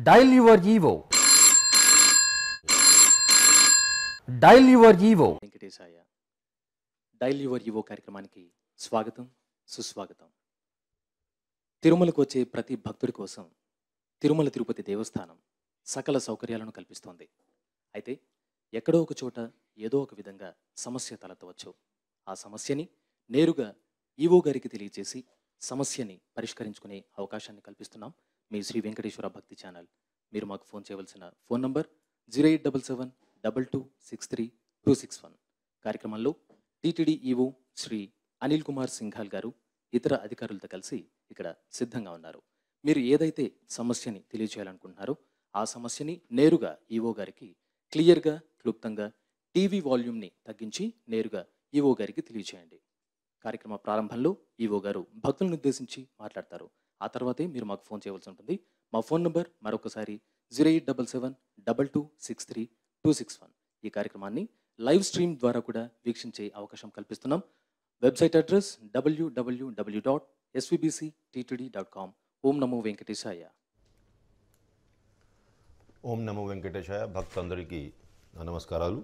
Dial your Evo. Dial your Evo. వెంకటేశాయ dial your EO కార్యక్రమానికి స్వాగతం సుస్వాగతం తిరుమలకు వచ్చే ప్రతి భక్తుడి కోసం తిరుమల తిరుపతి దేవస్థానం సకల సౌకర్యాలను కల్పిస్తోంది అయితే ఎక్కడో ఒక చోట ఏదో ఒక విధంగా సమస్య తలెత్తవచ్చు ఆ సమస్యని నేరుగా ఈవో గారికి తెలియజేసి సమస్యని పరిష్కరించుకునే అవకాశాన్ని కల్పిస్తున్నాం మీ శ్రీ వెంకటేశ్వర భక్తి ఛానల్ మీరు మాకు ఫోన్ చేయవలసిన phone number zero eight double seven double two six three two six one కార్యక్రమంలో టీటీడీ ఈవో శ్రీ అనిల్ కుమార్ సింఘాల్ గారు ఇతర అధికారులతో కలిసి ఇక్కడ సిద్ధంగా ఉన్నారు మీరు ఏదైతే సమస్యని తెలియజేయాలనుకుంటున్నారో ఆ సమస్యని నేరుగా ఈవో గారికి క్లియర్గా క్లుప్తంగా టీవీ వాల్యూమ్ని తగ్గించి నేరుగా ఈవో గారికి తెలియజేయండి కార్యక్రమ ప్రారంభంలో ఈవో గారు భక్తులను ఉద్దేశించి మాట్లాడతారు ఆ తర్వాతే మీరు మాకు ఫోన్ చేయవలసి ఉంటుంది మా ఫోన్ నంబర్ మరొకసారి zero eight double seven double two six three two six one ఈ కార్యక్రమాన్ని లైవ్ స్ట్రీమ్ ద్వారా కూడా వీక్షించే అవకాశం కల్పిస్తున్నాం వెబ్సైట్ అడ్రస్ డబ్ల్యూడబ్ల్యూడబ్ల్యూ dot SVBC TTD dot com ఓం నమో వెంకటేశాయ ఓం నమో వెంకటేశాయ భక్తులందరికీ నా నమస్కారాలు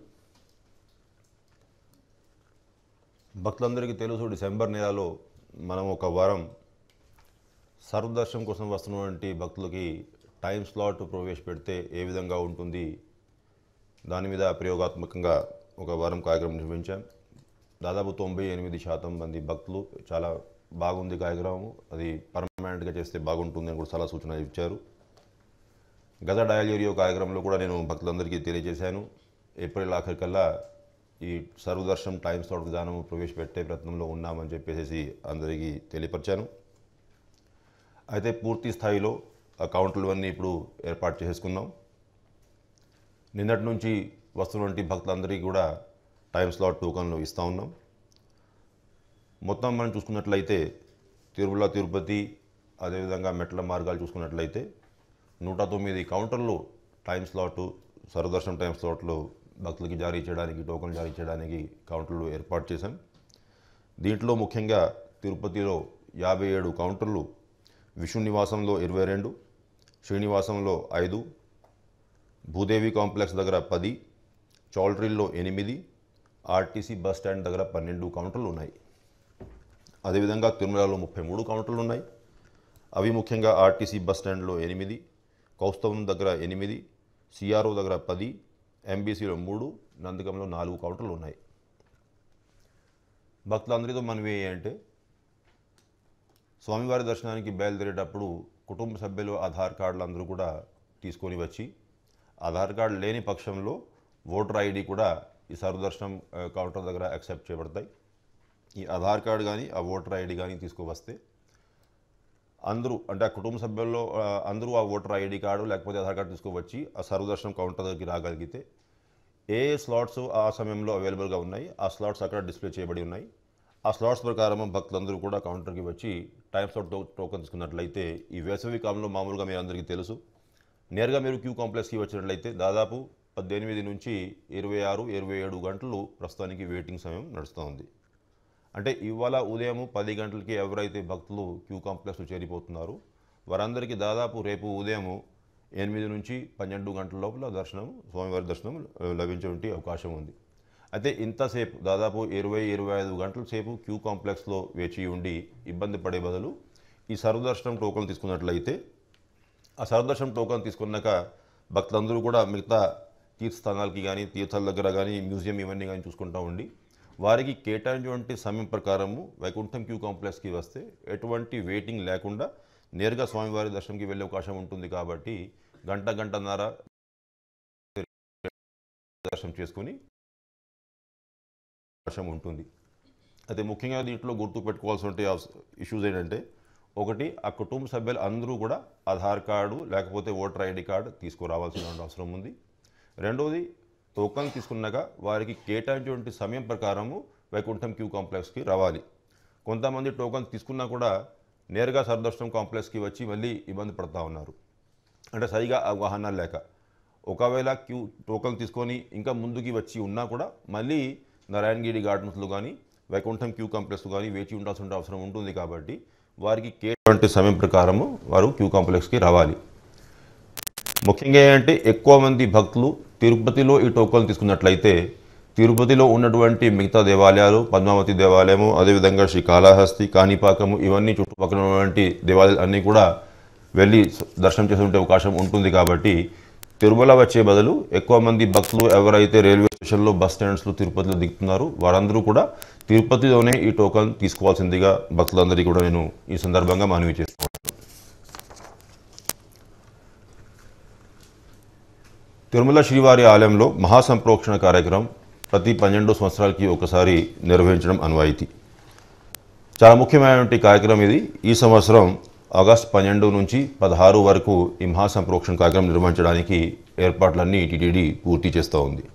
భక్తులందరికీ తెలుసు డిసెంబర్ నెలలో మనం ఒక వారం సర్వదర్శనం కోసం వస్తున్నటువంటి భక్తులకి టైం స్లాట్ ప్రవేశపెడితే ఏ విధంగా ఉంటుంది దాని మీద ప్రయోగాత్మకంగా ఒక వారం కార్యక్రమం నిర్వహించాం దాదాపు తొంభై ఎనిమిది శాతం మంది భక్తులు చాలా బాగుంది కార్యక్రమం అది పర్మనెంట్గా చేస్తే బాగుంటుంది అని కూడా చాలా సూచన ఇచ్చారు గత డయల్ ఏరియో కార్యక్రమంలో కూడా నేను భక్తులందరికీ తెలియజేశాను ఏప్రిల్ ఆఖరికల్లా ఈ సర్వదర్శనం టైం స్లాట్ విధానం ప్రవేశపెట్టే ప్రయత్నంలో ఉన్నామని చెప్పేసి అందరికీ తెలియపరిచాను అయితే పూర్తి స్థాయిలో ఆ కౌంటర్లు అన్నీ ఇప్పుడు ఏర్పాటు చేసుకున్నాం నిన్నటి నుంచి వస్తున్నటువంటి భక్తులందరికీ కూడా టైం స్లాట్ టోకన్లు ఇస్తూ ఉన్నాం మొత్తం మనం చూసుకున్నట్లయితే తిరుమల తిరుపతి అదేవిధంగా మెట్ల మార్గాలు చూసుకున్నట్లయితే నూట తొమ్మిది కౌంటర్లు టైం స్లాట్ సర్వదర్శనం టైం స్లాట్లు భక్తులకి జారీ చేయడానికి టోకన్లు జారీ చేయడానికి కౌంటర్లు ఏర్పాటు చేశాం దీంట్లో ముఖ్యంగా తిరుపతిలో యాభై ఏడు కౌంటర్లు విష్ణు నివాసంలో ఇరవై రెండు శ్రీనివాసంలో ఐదు భూదేవి కాంప్లెక్స్ దగ్గర పది చౌల్ట్రీల్లో ఎనిమిది ఆర్టీసీ బస్ స్టాండ్ దగ్గర పన్నెండు కౌంటర్లు ఉన్నాయి అదేవిధంగా తిరుమలలో ముప్పై మూడు కౌంటర్లు ఉన్నాయి అవి ముఖ్యంగా ఆర్టీసీ బస్ స్టాండ్లో ఎనిమిది కౌస్తవం దగ్గర ఎనిమిది సిఆర్ఓ దగ్గర పది ఎంబీసీలో మూడు నందికంలో నాలుగు కౌంటర్లు ఉన్నాయి భక్తులందరితో మనవి అంటే స్వామివారి దర్శనానికి బయలుదేరేటప్పుడు కుటుంబ సభ్యులు ఆధార్ కార్డులు అందరూ కూడా తీసుకొని వచ్చి ఆధార్ కార్డు లేని పక్షంలో ఓటర్ ఐడి కూడా ఈ సర్వదర్శనం ఆ, కౌంటర్ దగ్గర యాక్సెప్ట్ చేయబడతాయి ఈ ఆధార్ కార్డు కానీ ఆ ఓటర్ ఐడి కానీ తీసుకువస్తే అందరూ అంటే ఆ కుటుంబ సభ్యుల్లో ఆ, అందరూ ఆ ఓటర్ ఐడి కార్డు లేకపోతే ఆధార్ కార్డు తీసుకువచ్చి ఆ సర్వదర్శనం కౌంటర్ దగ్గరికి రాగలిగితే ఏ స్లాట్స్ ఆ సమయంలో అవైలబుల్గా ఉన్నాయి ఆ స్లాట్స్ అక్కడ డిస్ప్లే చేయబడి ఉన్నాయి ఆ స్లాట్స్ ప్రకారం భక్తులందరూ కూడా కౌంటర్కి వచ్చి టైం స్లాట్ టో టోకెన్ తీసుకున్నట్లయితే ఈ వేసవి కాలంలో మామూలుగా మీ అందరికీ తెలుసు నేరుగా మీరు క్యూ కాంప్లెక్స్కి వచ్చినట్లయితే దాదాపు పద్దెనిమిది నుంచి ఇరవై ఆరు ఇరవై ఏడు గంటలు ప్రస్తుతానికి వెయిటింగ్ సమయం నడుస్తూ ఉంది అంటే ఇవాళ ఉదయం పది గంటలకి ఎవరైతే భక్తులు క్యూ కాంప్లెక్స్లో చేరిపోతున్నారో వారందరికీ దాదాపు రేపు ఉదయం ఎనిమిది నుంచి పన్నెండు గంటల లోపల దర్శనం స్వామివారి దర్శనం ఆ, లభించేటువంటి అవకాశం ఉంది అయితే ఇంతసేపు దాదాపు ఇరవై ఇరవై ఐదు గంటల సేపు క్యూ కాంప్లెక్స్లో వేచి ఉండి ఇబ్బంది పడే బదులు ఈ సర్వదర్శనం టోకన్ తీసుకున్నట్లయితే ఆ సర్వదర్శనం టోకన్ తీసుకున్నాక భక్తులందరూ కూడా మిగతా తీర్థస్థానాలకి కానీ తీర్థాల దగ్గర కానీ మ్యూజియం ఇవన్నీ కానీ చూసుకుంటూ ఉండి వారికి కేటాయించినటువంటి సమయం ప్రకారము వైకుంఠం క్యూ కాంప్లెక్స్కి వస్తే ఎటువంటి వెయిటింగ్ లేకుండా నేరుగా స్వామివారి దర్శనంకి వెళ్ళే అవకాశం ఉంటుంది కాబట్టి గంట గంటన్నర దర్శనం చేసుకొని అవకాశం ఉంటుంది అయితే ముఖ్యంగా దీంట్లో గుర్తు పెట్టుకోవాల్సిన ఇష్యూస్ ఏంటంటే ఒకటి ఆ కుటుంబ సభ్యులు అందరూ కూడా ఆధార్ కార్డు లేకపోతే ఓటర్ ఐడి కార్డు తీసుకురావాల్సిన అవసరం ఉంది రెండవది టోకన్ తీసుకున్నాక వారికి కేటాయించినటువంటి సమయం ప్రకారము వైకుంఠం క్యూ కాంప్లెక్స్కి రావాలి కొంతమంది టోకన్ తీసుకున్నా కూడా నేరుగా సర్దర్శనం కాంప్లెక్స్కి వచ్చి మళ్ళీ ఇబ్బంది పడుతూ ఉన్నారు అంటే సరిగా అవగాహన లేక ఒకవేళ క్యూ టోకన్ తీసుకొని ఇంకా ముందుకి వచ్చి ఉన్నా కూడా మళ్ళీ నారాయణగిరి గార్డెన్స్లో కానీ వైకుంఠం క్యూ కాంప్లెక్స్లో కానీ వేచి ఉండాల్సిన అవసరం ఉంటుంది కాబట్టి వారికి కేటువంటి సమయం ప్రకారము వారు క్యూ కాంప్లెక్స్కి రావాలి ముఖ్యంగా ఏంటంటే ఎక్కువ మంది భక్తులు తిరుపతిలో ఈ టోకన్లు తీసుకున్నట్లయితే తిరుపతిలో ఉన్నటువంటి మిగతా దేవాలయాలు పద్మావతి దేవాలయము అదేవిధంగా శ్రీ కాళహస్తి కాణిపాకము ఇవన్నీ చుట్టుపక్కల ఉన్నటువంటి దేవాలయాలు అన్నీ కూడా వెళ్ళి స- దర్శనం చేసుకునే అవకాశం ఉంటుంది కాబట్టి తిరుమల వచ్చే బదులు ఎక్కువ మంది భక్తులు ఎవరైతే రైల్వే స్టేషన్లో బస్ స్టాండ్స్లో తిరుపతిలో దిగుతున్నారో వారందరూ కూడా తిరుపతిలోనే ఈ టోకన్ తీసుకోవాల్సిందిగా భక్తులందరికీ కూడా నేను ఈ సందర్భంగా మనవి చేస్తున్నాను తిరుమల శ్రీవారి ఆలయంలో మహాసంప్రోక్షణ కార్యక్రమం ప్రతి పన్నెండు సంవత్సరాలకి ఒకసారి నిర్వహించడం అనువాయితీ చాలా ముఖ్యమైనటువంటి కార్యక్రమం ఇది ఈ సంవత్సరం ఆగస్టు పన్నెండు నుంచి పదహారు వరకు ఈ మహాసంప్రోక్షణ కార్యక్రమం నిర్వహించడానికి ఏర్పాట్లన్నీ టీటీడీ పూర్తి చేస్తూ ఉంది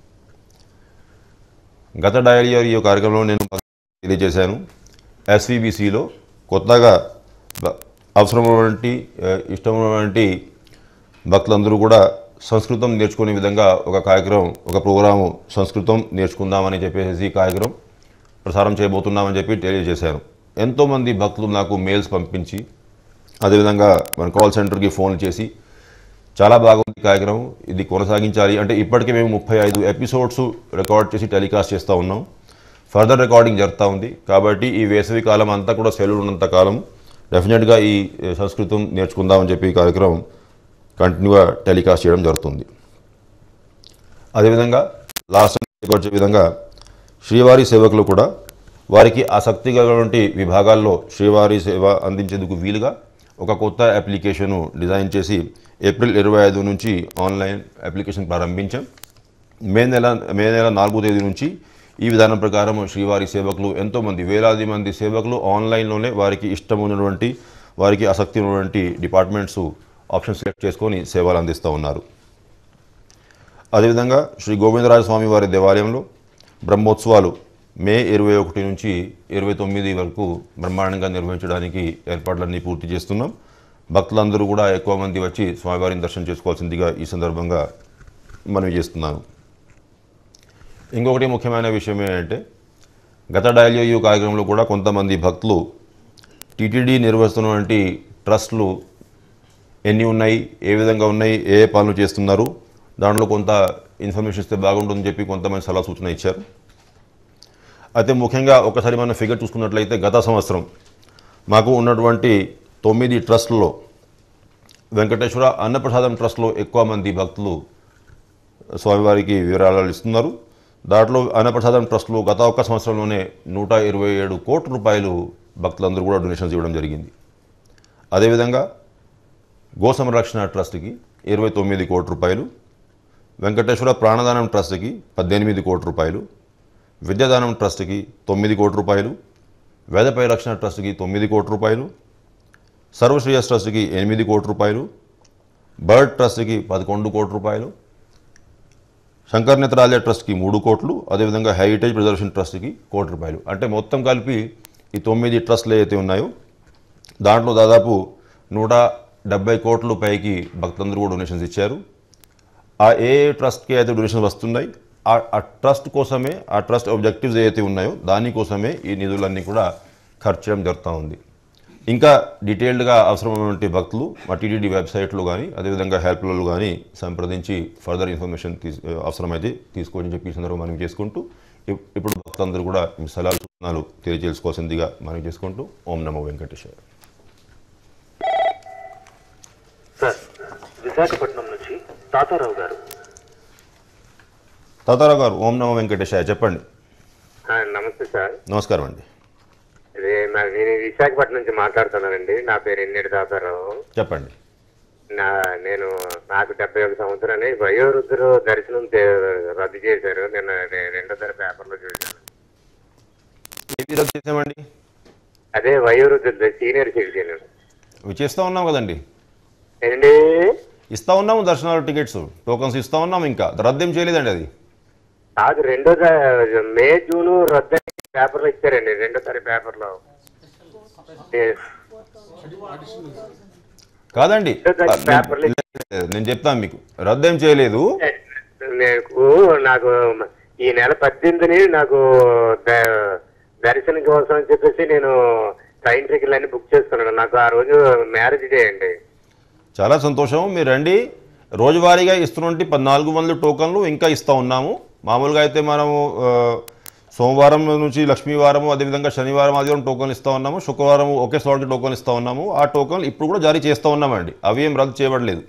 గత డయల్ ఇయర్ ఈ కార్యక్రమంలో నేను తెలియజేశాను ఎస్విబిసిలో కొత్తగా బ- అవసరమైనటువంటి ఆ, ఇష్టమైనటువంటి భక్తులందరూ కూడా సంస్కృతం నేర్చుకునే విధంగా ఒక కార్యక్రమం ఒక ప్రోగ్రాము సంస్కృతం నేర్చుకుందామని చెప్పేసి ఈ కార్యక్రమం ప్రసారం చేయబోతున్నామని చెప్పి తెలియజేశాను ఎంతోమంది భక్తులు నాకు మెయిల్స్ పంపించి అదేవిధంగా మన కాల్ సెంటర్కి ఫోన్ చేసి చాలా బాగుంది కార్యక్రమం ఇది కొనసాగించాలి అంటే ఇప్పటికే మేము ముప్పై ఐదు ఎపిసోడ్స్ రికార్డ్ చేసి టెలికాస్ట్ చేస్తూ ఉన్నాం ఫర్దర్ రికార్డింగ్ జరుగుతూ ఉంది కాబట్టి ఈ వేసవి కాలం అంతా కూడా సెలవులు ఉన్నంత కాలం డెఫినెట్గా ఈ ఏ, సంస్కృతం నేర్చుకుందామని చెప్పి ఈ కార్యక్రమం కంటిన్యూగా టెలికాస్ట్ చేయడం జరుగుతుంది అదేవిధంగా లాస్ట్ వచ్చే విధంగా శ్రీవారి సేవకులు కూడా వారికి ఆసక్తి కలిగినటువంటి విభాగాల్లో శ్రీవారి సేవ అందించేందుకు వీలుగా ఒక కొత్త అప్లికేషను డిజైన్ చేసి ఏప్రిల్ ఇరవై ఐదు నుంచి ఆన్లైన్ అప్లికేషన్ ప్రారంభించాం మే నెల మే నెల నాలుగో తేదీ నుంచి ఈ విధానం ప్రకారం శ్రీవారి సేవకులు ఎంతోమంది వేలాది మంది సేవకులు ఆన్లైన్లోనే వారికి ఇష్టం ఉన్నటువంటి వారికి ఆసక్తి ఉన్నటువంటి డిపార్ట్మెంట్స్ ఆప్షన్ సెలెక్ట్ చేసుకొని సేవలు అందిస్తూ ఉన్నారు అదేవిధంగా శ్రీ గోవిందరాజ స్వామి వారి దేవాలయంలో బ్రహ్మోత్సవాలు మే ఇరవై ఒకటి నుంచి ఇరవై తొమ్మిది వరకు బ్రహ్మాండంగా నిర్వహించడానికి ఏర్పాట్లన్నీ పూర్తి చేస్తున్నాం భక్తులందరూ కూడా ఎక్కువ మంది వచ్చి స్వామివారిని దర్శనం చేసుకోవాల్సిందిగా ఈ సందర్భంగా మనవి చేస్తున్నాను ఇంకొకటి ముఖ్యమైన విషయం ఏంటంటే గత డైలియో కార్యక్రమంలో కూడా కొంతమంది భక్తులు టీటీడీ నిర్వహిస్తున్నటువంటి ట్రస్టులు ఎన్ని ఉన్నాయి ఏ విధంగా ఉన్నాయి ఏ ఏ పనులు చేస్తున్నారు దాంట్లో కొంత ఇన్ఫర్మేషన్ ఇస్తే బాగుంటుందని చెప్పి కొంతమంది సలహా సూచన ఇచ్చారు అయితే ముఖ్యంగా ఒకసారి మనం ఫిగర్ చూసుకున్నట్లయితే గత సంవత్సరం మాకు ఉన్నటువంటి తొమ్మిది ట్రస్టుల్లో వెంకటేశ్వర అన్నప్రసాదం ట్రస్ట్లో ఎక్కువ మంది భక్తులు స్వామివారికి వివరాలు ఇస్తున్నారు దాంట్లో అన్నప్రసాదం ట్రస్ట్లో గత ఒక్క సంవత్సరంలోనే నూట ఇరవై ఏడు కోట్ల రూపాయలు భక్తులందరూ కూడా డొనేషన్స్ ఇవ్వడం జరిగింది అదేవిధంగా గో సంరక్షణ ట్రస్ట్కి ఇరవై తొమ్మిది కోట్ల రూపాయలు వెంకటేశ్వర ప్రాణదానం ట్రస్ట్కి పద్దెనిమిది కోట్ల రూపాయలు విద్యాదానం ట్రస్ట్కి తొమ్మిది కోట్ల రూపాయలు వేద పరిరక్షణ ట్రస్ట్కి తొమ్మిది కోట్ల రూపాయలు సర్వశ్రేయస్ ట్రస్ట్కి ఎనిమిది కోట్ల రూపాయలు బర్డ్ ట్రస్ట్కి పదకొండు కోట్ల రూపాయలు శంకర్ నేత్రాలయ ట్రస్ట్కి మూడు కోట్లు అదేవిధంగా హెరిటేజ్ ప్రిజర్వేషన్ ట్రస్ట్కి కోటి రూపాయలు అంటే మొత్తం కలిపి ఈ తొమ్మిది ట్రస్టులు ఏవైతే ఉన్నాయో దాంట్లో దాదాపు నూట డెబ్బై కోట్ల పైకి భక్తులందరూ కూడా డొనేషన్స్ ఇచ్చారు ఆ ఏ ఏ ట్రస్ట్కి అయితే డొనేషన్స్ వస్తున్నాయి ఆ ఆ ట్రస్ట్ కోసమే ఆ ట్రస్ట్ ఆబ్జెక్టివ్స్ ఏవైతే ఉన్నాయో దానికోసమే ఈ నిధులన్నీ కూడా ఖర్చు చేయడం జరుగుతూ ఉంది ఇంకా డీటెయిల్డ్గా అవసరమైనటువంటి భక్తులు మా టీటీడీ వెబ్సైట్లో కానీ అదేవిధంగా హెల్ప్లలో కానీ సంప్రదించి ఫర్దర్ ఇన్ఫర్మేషన్ తీసు అవసరమైతే తీసుకోని చెప్పి ఈ సందర్భం మనం చేసుకుంటూ ఇప్- ఇప్పుడు భక్తులందరూ కూడా మీ సలహాలు సూచనలు తెలియజేసుకోవాల్సిందిగా మనం చేసుకుంటూ ఓం నమో వెంకటేశ్వర సార్ విశాఖపట్నం నుంచి తాతారావు గారు తాతారావు గారు ఓం నమో వెంకటేశాయ చెప్పండి ఆ, నమస్తే సార్ నమస్కారం అండి ఇది నా నేను విశాఖపట్నం నుంచి మాట్లాడుతున్నానండి నా పేరు ఎన్నేడు తాతారావు చెప్పండి నా నేను నాకు డెబ్బై ఒక సంవత్సరాన్ని వయోవృద్ధులు దర్శనం తే- రద్దు చేశారు నిన్న రె- రెండోసారి పేపర్లో చూశాను ఏది రద్దు చేసామండి అదే వయోవృద్ధులు సీనియర్ సిటిజన్ ఇవి చేస్తూ ఉన్నాం కదండి ఏంటి ఇస్తా ఉన్నాము దర్శనాలు టికెట్స్ టోకన్స్ ఇస్తా ఉన్నాం ఇంకా రద్దేం చేయలేదండి అది కాదు రెండోసారి మే జూన్ రద్దు అని పేపర్లో ఇచ్చారండి రెండోసారి పేపర్లో ఏ- కాదండి దానికి పేపర్లు లేదు, నేను చెప్తాను మీకు రద్దేం చేయలేదు నాకు నాకు ఈ నెల పద్దెనిమిదిని నాకు ద- దర్శనం కోసం అని చెప్పేసి నేను ట్రైన్ టికెట్లు అన్ని బుక్ చేసుకున్నాను నాకు ఆ రోజు మ్యారేజ్ డే అండి చాలా సంతోషం మీరు రండి రోజువారీగా ఇస్తున్నటువంటి పద్నాలుగు వందల టోకన్లు ఇంకా ఇస్తూ ఉన్నాము మామూలుగా అయితే మనము ఆ, సోమవారం నుంచి లక్ష్మీవారం అదేవిధంగా శనివారం ఆదివారం టోకన్లు ఇస్తూ ఉన్నాము శుక్రవారం ఒకే స్లాట్కి టోకన్ ఇస్తూ ఉన్నాము ఆ టోకన్లు ఇప్పుడు కూడా జారీ చేస్తూ ఉన్నామండి అవి ఏం రద్దు చేయబడలేదు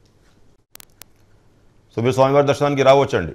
సో మీరు స్వామివారి దర్శనానికి రావచ్చండి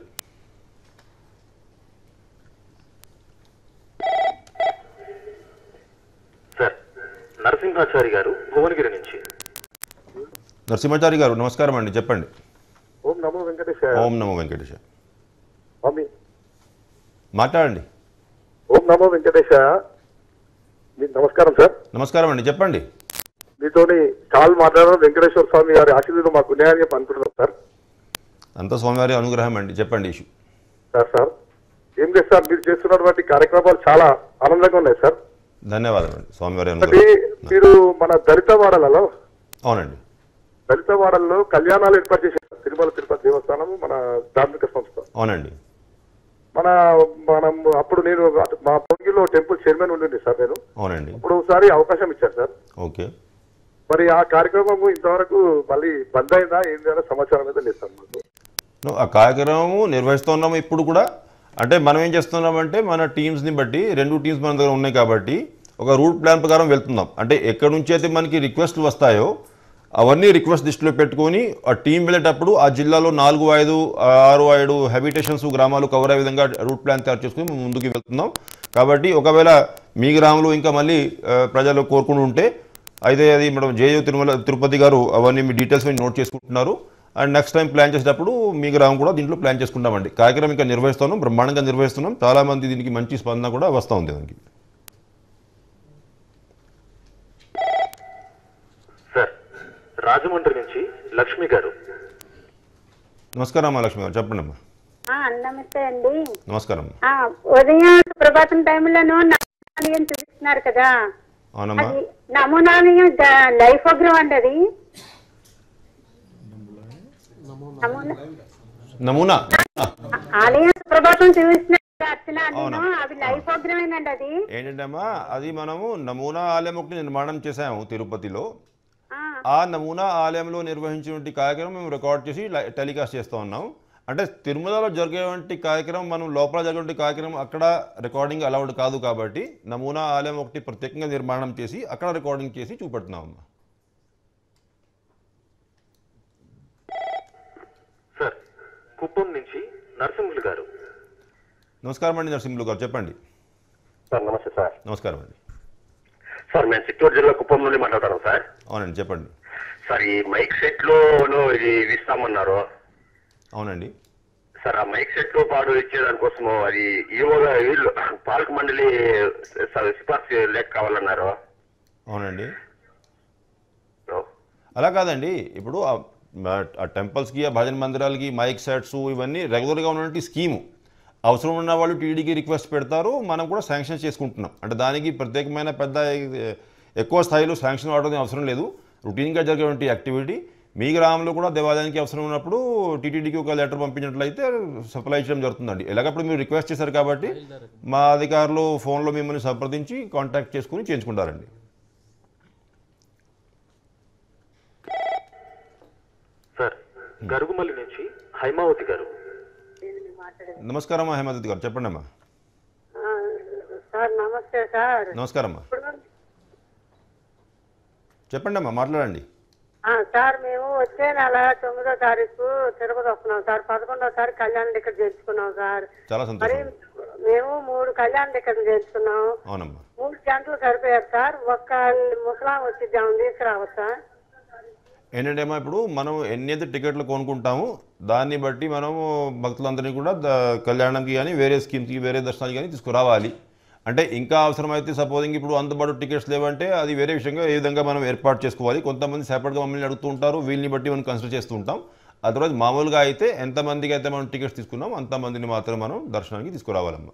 సార్ నరసింహాచారి గారు భువనగిరి నుంచి నరసింహాచారి గారు నమస్కారం అండి చెప్పండి ఓం నమో వెంకటేశ ఓం నమో వెంకటేశ స్వామి మాట్లాడండి ఓం నమో వెంకటేశ మీకు నమస్కారం సార్ నమస్కారం అండి చెప్పండి మీతోని కాల్ మాట్లాడడం వెంకటేశ్వర స్వామి గారి ఆశీర్వాదం మాకు ఉన్నాయని చెప్పి అనుకుంటున్నాం సార్ అంతా స్వామివారి అనుగ్రహం అండి చెప్పండి ఇష్యూ సార్ సార్ ఏం లేదు సార్ మీరు చేస్తున్నటువంటి కార్యక్రమాలు చాలా ఆనందంగా ఉన్నాయి సార్ ధన్యవాదాలు అండి స్వామివారి ఒకటి అనుగ్రహం మీరు మన దళిత వాడలలో అవునండి దళిత వాడల్లో కళ్యాణాలు ఏర్పాటు చేశారు తిరుమల తిరుపతి దేవస్థానం మన ధార్మిక సంస్థ అవునండి మన మనం అప్పుడు నేను మా పొంగిలో టెంపుల్ చైర్మన్ ఉండింది సార్ నేను అవునండి ఇప్పుడు ఒకసారి అవకాశం ఇచ్చారు సార్ ఓకే మరి ఆ కార్యక్రమం ఇంతవరకు మళ్ళీ బంద్ అయిందా ఏంది అనే సమాచారం అయితే లేదు సార్ మాకు ను- ఆ కార్యక్రమము నిర్వహిస్తున్నాము ఇప్పుడు కూడా అంటే మనం ఏం చేస్తున్నామంటే మన టీమ్స్ని బట్టి రెండు టీమ్స్ మన దగ్గర ఉన్నాయి కాబట్టి ఒక రూట్ ప్లాన్ ప్రకారం వెళ్తున్నాం అంటే ఎక్కడి నుంచి అయితే మనకి రిక్వెస్ట్లు వస్తాయో అవన్నీ రిక్వెస్ట్ లిస్టులో పెట్టుకొని ఆ టీం వెళ్ళేటప్పుడు ఆ జిల్లాలో నాలుగు ఐదు ఆరు ఐదు హ్యాబిటేషన్స్ గ్రామాలు కవర్ అయ్యే విధంగా రూట్ ప్లాన్ తయారు చేసుకుని మేము ముందుకు వెళ్తున్నాం కాబట్టి ఒకవేళ మీ గ్రామంలో ఇంకా మళ్ళీ ఆ, ప్రజలు కోరుకుని ఉంటే అయితే అది మేడం జేయు తిరుమల తిరుపతి గారు అవన్నీ మీ డీటెయిల్స్ మీద నోట్ చేసుకుంటున్నారు అండ్ నెక్స్ట్ టైం ప్లాన్ చేసేటప్పుడు మీ గ్రామం కూడా దీంట్లో ప్లాన్ చేసుకుంటామండి కార్యక్రమం ఇంకా నిర్వహిస్తున్నాం బ్రహ్మాండంగా నిర్వహిస్తున్నాం చాలా మంది దీనికి మంచి స్పందన కూడా వస్తూ ఉంది దానికి సార్ రాజమండ్రి నుంచి లక్ష్మి గారు నమస్కారం అమ్మా లక్ష్మి గారు చెప్పండి అమ్మా ఆ, నమస్తే అండి నమస్కారం అమ్మా ఆ, ఉదయం ప్రభాతం టైంలోను నమూనాలయం చూపిస్తున్నారు కదా అవునమ్మా అది నమూనాలయం ద- లైఫ్ ప్రోగ్రామ్ అండి అది నమూనా నమూనా ఆలయం ప్రభాతం చూపిస్తున్నారు కదా, అర్చన అవునా. నేను అవి లైఫ్ ప్రోగ్రామ్ ఏనండి అది ఏంటంటే అమ్మా అది మనము నమూనా ఆలయం ఒకటి నిర్మాణం చేశాము తిరుపతిలో ఆ, ఆ నమూనా ఆలయంలో నిర్వహించినటువంటి కార్యక్రమం మేము రికార్డ్ చేసి లై- టెలికాస్ట్ చేస్తూ ఉన్నాం అంటే తిరుమలలో జరిగేటువంటి కార్యక్రమం మనం లోపల జరిగేటువంటి కార్యక్రమం అక్కడ రికార్డింగ్ అలౌడ్ కాదు కాబట్టి నమూనా ఆలయం ఒకటి ప్రత్యేకంగా నిర్మాణం చేసి అక్కడ రికార్డింగ్ చేసి చూపెడుతున్నాం అమ్మా సార్ కుప్పం నుంచి నరసింహులు గారు నమస్కారం అండి నరసింహులు గారు చెప్పండి సార్ నమస్తే సార్ నమస్కారం అండి సార్ మేము చిత్తూరు జిల్లా కుప్పం నుండి మాట్లాడతాను సార్ అవునండి చెప్పండి సార్ ఈ మైక్ సెట్ లో ఇది ఇస్తామన్నారు అవునండి సార్ ఆ మైక్ సెట్ లో పాడు ఇచ్చేదానికోసము అది ఈవోగా వీళ్ళు పాలక మండలి స- సిఫార్సు లేఖ కావాలన్నారు అవునండి అలా కాదండి ఇప్పుడు ఆ- ఆ టెంపుల్స్కి ఆ భజన మందిరాలకి మైక్ సెట్స్ ఇవన్నీ రెగ్యులర్గా ఉన్నటువంటి స్కీము అవసరం ఉన్న వాళ్ళు టీడీకి రిక్వెస్ట్ పెడతారు మనం కూడా శాంక్షన్ చేసుకుంటున్నాం అంటే దానికి ప్రత్యేకమైన పెద్ద ఎ- ఎక్కువ స్థాయిలో శాంక్షన్ అవడం అవసరం లేదు రొటీన్గా జరిగేటువంటి యాక్టివిటీ మీ గ్రామంలో కూడా దేవాలయానికి అవసరం ఉన్నప్పుడు టీటీడీకి ఒక లెటర్ పంపించినట్లయితే సప్లై చేయడం జరుగుతుందండి ఎలాగప్పుడు మీరు రిక్వెస్ట్ చేశారు కాబట్టి మా అధికారులు ఫోన్లో మిమ్మల్ని సంప్రదించి కాంటాక్ట్ చేసుకుని చేయించుకుంటారండి సార్ గరుగుమల్లి నుంచి హైమావతి గారు నమస్కారం అమ్మా హేమదత్ గారు చెప్పండి అమ్మా ఆ, సార్ నమస్తే సార్ నమస్కారం అమ్మా ఇప్పుడు చెప్పండి అమ్మా మాట్లాడండి ఆ, సార్ మేము వచ్చే నెల తొమ్మిదో తారీఖు తిరుపతి వస్తున్నాం సార్ పదకొండో తారీఖు కళ్యాణం ఇక్కడ చేర్చుకున్నాం సార్ చాలా మరి సంతోషం మేము మూడు కళ్యాణం ఇక్కడ చేర్చుకున్నాం అవునమ్మా మూడు గంటలు సరిపోయారు సార్ ఒక్క ముసలాం వచ్చిద్దాం తీసుకురావచ్చా ఏంటంటే అమ్మా ఇప్పుడు మనం ఎన్ని అయితే టికెట్లు కొనుక్కుంటామో దాన్ని బట్టి మనము భక్తులందరినీ కూడా ద- కళ్యాణంకి కానీ వేరే స్కీమ్స్కి వేరే దర్శనానికి కానీ తీసుకురావాలి అంటే ఇంకా అవసరమైతే సపోజింగ్ ఇప్పుడు అందుబాటు టికెట్స్ లేవంటే అది వేరే విషయంగా ఏ విధంగా మనం ఏర్పాటు చేసుకోవాలి కొంతమంది సెపరేట్గా మమ్మల్ని అడుగుతూ ఉంటారు వీళ్ళని బట్టి మనం కన్సిడర్ చేస్తూ ఉంటాం అదర్వైజ్ మామూలుగా అయితే ఎంతమందికి అయితే మనం టికెట్స్ తీసుకున్నాం అంతమందిని మాత్రం మనం దర్శనానికి తీసుకురావాలమ్మా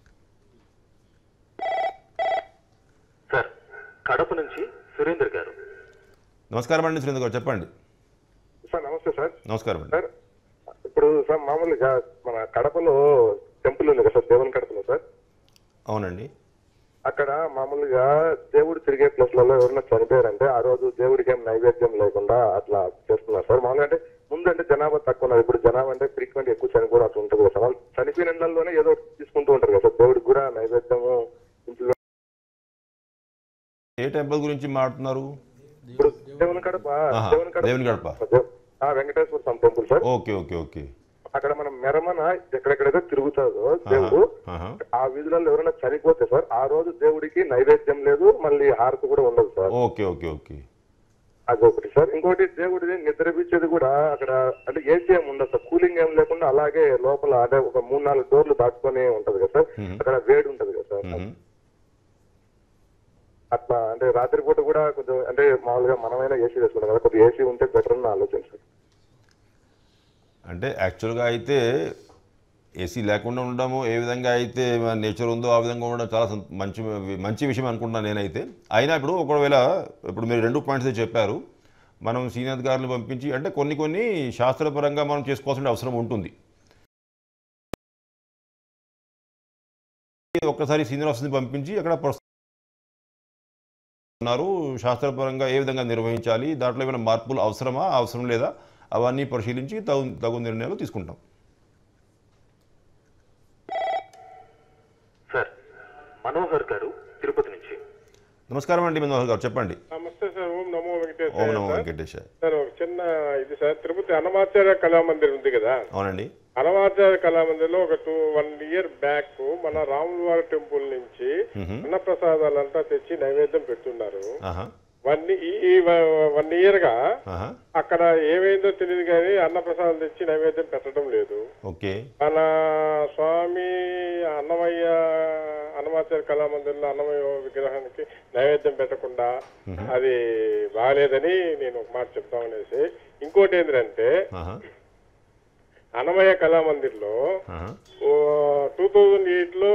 సార్ కడప నుంచి సురేందర్ గారు నమస్కారం అండి సురేంద్ర గారు చెప్పండి సార్ నమస్తే సార్ నమస్కారం అండి సార్ ఇప్పుడు సార్ మామూలుగా మన కడపలో టెంపుల్ ఉంది కదా సార్ దేవుని కడపలో సార్ అవునండి అక్కడ మామూలుగా దేవుడు తిరిగే ప్లేస్లలో ఎవరైనా చనిపోయారంటే ఆ రోజు దేవుడికి ఏం నైవేద్యం లేకుండా అట్లా చేస్తున్నారు సార్ మామూలుగా అంటే ముందు అంటే జనాభా తక్కువ ఉన్నది ఇప్పుడు జనాభా అంటే ఫ్రీక్వెంట్ ఎక్కువ చనిపోవడం అట్లా ఉంటుంది కదా సార్ వాళ్ళు చనిపోయిన ఇళ్లలోనే ఏదో ఒకటి తీసుకుంటూ ఉంటారు కదా సార్ దేవుడికి కూడా నైవేద్యము ఇంట్లో ఏ టెంపుల్ గురించి మాట్లాడుతున్నారు ఇప్పుడు దేవుని కడప ఆహా, దేవుని కడప దేవుని గడప. దేవ్- ఆ, Venkateswara Swami temple sir okay okay okay అక్కడ మనం మెరమన ఎక్కడెక్కడైతే తిరుగుతాదో దేవుడు ఆహా. ఆ వీధులలో ఎవరైనా చనిపోతే సార్ ఆ రోజు దేవుడికి నైవేద్యం లేదు మళ్ళీ హారతి కూడా ఉండదు సార్ ఓకే ఓకే ఓకే అది ఒకటి సార్ ఇంకోటి దేవుడిని నిద్రపించేది కూడా అక్కడ అంటే ఏసీ ఏం ఉండదు సార్ కూలింగ్ ఏం లేకుండా అలాగే లోపల అంటే ఒక మూడు నాలుగు డోర్లు దాటుకొని ఉంటది కదా సార్ అక్కడ వేడి ఉంటది కదా సార్ మ్మ్. అట్లా అంటే రాత్రిపూట కూడా కొంచెం అంటే మామూలుగా మనమైనా ఏసీ వేసుకున్నాం కదా కొద్దిగా ఏసీ ఉంటే బెటర్ అని ఆలోచన సార్ అంటే యాక్చువల్గా అయితే ఏసీ లేకుండా ఉండడము ఏ విధంగా అయితే నేచర్ ఉందో ఆ విధంగా ఉండడం చాలా సం- మంచి మంచి విషయం అనుకుంటున్నాను నేనైతే అయినా ఇప్పుడు ఒకవేళ ఇప్పుడు మీరు రెండు పాయింట్స్ అయితే చెప్పారు మనం సీనియర్ అధికారులను పంపించి అంటే కొన్ని కొన్ని శాస్త్రపరంగా మనం చేసుకోవాల్సిన అవసరం ఉంటుంది ఒక్కసారి సీనియర్ ఆఫీసర్ని పంపించి అక్కడ ప్రస్తుతం ఉన్నారు శాస్త్రపరంగా ఏ విధంగా నిర్వహించాలి దాంట్లో ఏమైనా మార్పులు అవసరమా అవసరం లేదా అవన్నీ పరిశీలించి తగు తగు నిర్ణయాలు తీసుకుంటాం సార్ మనోహర్ గారు తిరుపతి నుంచి నమస్కారం అండి మనోహర్ గారు చెప్పండి నమస్తే సార్ ఓం నమో వెంకటేశ్వర ఓం నమో వెంకటేశ సార్ ఒక చిన్న ఇది సార్ తిరుపతి అన్నమాచార్య కళామందిర్ ఉంది కదా అవునండి అన్నమాచార్య కళామందిర్లో ఒక టూ వన్ ఇయర్ బ్యాక్ మన రాములవారి టెంపుల్ నుంచి అన్నప్రసాదాలంతా తెచ్చి నైవేద్యం పెడుతున్నారు ఆహా వన్ ఈ వన్ ఇయర్ గా ఆహా అక్కడ ఏమైందో తెలియదు కానీ అన్నప్రసాదం తెచ్చి నైవేద్యం పెట్టడం లేదు ఓకే మన స్వామి అన్నమయ్య అన్నమాచార్య కళామందిర్లో అన్నమయ్య విగ్రహానికి నైవేద్యం పెట్టకుండా అది బాగాలేదని నేను ఒక మాట చెప్తామనేసి ఇంకోటి ఏంటంటే ఆహా అన్నమయ్య కళామందిర్లో ఆహా టూ థౌజండ్ ఎయిట్ లో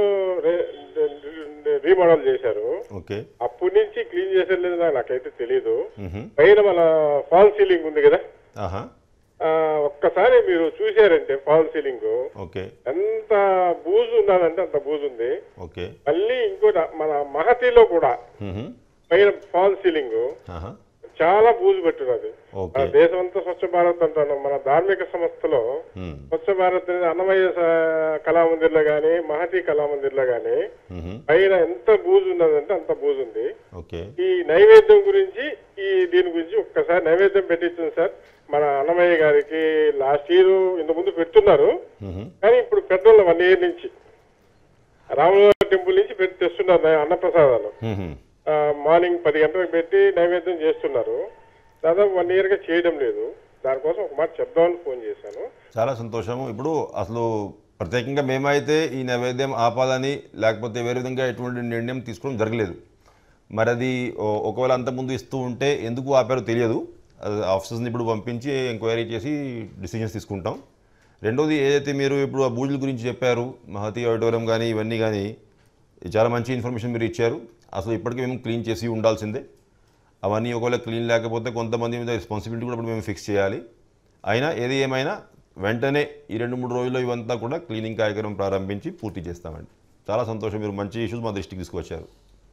రీమోడల్ చేశారు ఓకే అప్పటి నుంచి క్లీన్ చేసేది లేదు నాకైతే తెలియదు మ్హూ. పైన మన ఫాల్ సీలింగ్ ఉంది కదా ఆహా ఆ, ఒక్కసారి మీరు చూశారంటే ఫాల్ సీలింగ్ ఓకే ఎంత బూజు ఉన్నదంటే అంత బూజు ఉంది ఓకే మళ్ళీ ఇంకోటి మన మహతిలో కూడా మ్హూ. పైన ఫాల్ సీలింగ్ ఆహా చాలా బూజు పెట్టున్నది ఓకే మన దేశం అంతా స్వచ్ఛ భారత్ అంటాను మన ధార్మిక సంస్థలో మ్. స్వచ్ఛ భారత్ అనేది అన్నమయ్య స- కళామందిర్లో గాని మహతి కళామందిర్లో గాని మ్హూ. పైన ఎంత బూజు ఉన్నదంటే అంత బూజు ఉంది ఓకే ఈ నైవేద్యం గురించి ఈ దీని గురించి ఒక్కసారి నైవేద్యం పెట్టించింది సార్ మన అన్నమయ్య గారికి లాస్ట్ ఇయర్ ఇంత ముందు పెడుతున్నారు మ్హూ. కానీ ఇప్పుడు పెట్రోల్ వన్ ఇయర్ నుంచి రాముల టెంపుల్ నుంచి పెట్టి తెస్తున్నారు నై- అన్నప్రసాదాలు మ్హూ. ఆ, మార్నింగ్ పది గంటలకు పెట్టి నైవేద్యం చేస్తున్నారు దాదాపు వన్ ఇయర్ గా చేయడం లేదు దానికోసం ఒక మాట చెప్దామని ఫోన్ చేశాను చాలా సంతోషము ఇప్పుడు అసలు ప్రత్యేకంగా మేమైతే ఈ నైవేద్యం ఆపాలని లేకపోతే వేరే విధంగా ఎటువంటి నిర్ణయం తీసుకోవడం జరగలేదు మరి అది ఓ- ఒకవేళ అంతకుముందు ఇస్తూ ఉంటే ఎందుకు ఆపారో తెలియదు అది ఆఫీసర్స్ని ఇప్పుడు పంపించి ఎంక్వైరీ చేసి డిసిషన్స్ తీసుకుంటాం రెండోది ఏదైతే మీరు ఇప్పుడు ఆ బూజుల గురించి చెప్పారు మహతి ఆడిటోరియం కానీ ఇవన్నీ కానీ ఇది చాలా మంచి ఇన్ఫర్మేషన్ మీరు ఇచ్చారు అసలు ఇప్పటికీ మేము క్లీన్ చేసి ఉండాల్సిందే అవన్నీ ఒకవేళ క్లీన్ లేకపోతే కొంతమంది మీద రెస్పాన్సిబిలిటీ కూడా ఇప్పుడు మేము ఫిక్స్ చేయాలి అయినా ఏది ఏమైనా వెంటనే ఈ రెండు మూడు రోజుల్లో ఇవంతా కూడా క్లీనింగ్ కార్యక్రమం ప్రారంభించి పూర్తి చేస్తామండి చాలా సంతోషం మీరు మంచి ఇష్యూస్ మా దృష్టికి తీసుకొచ్చారు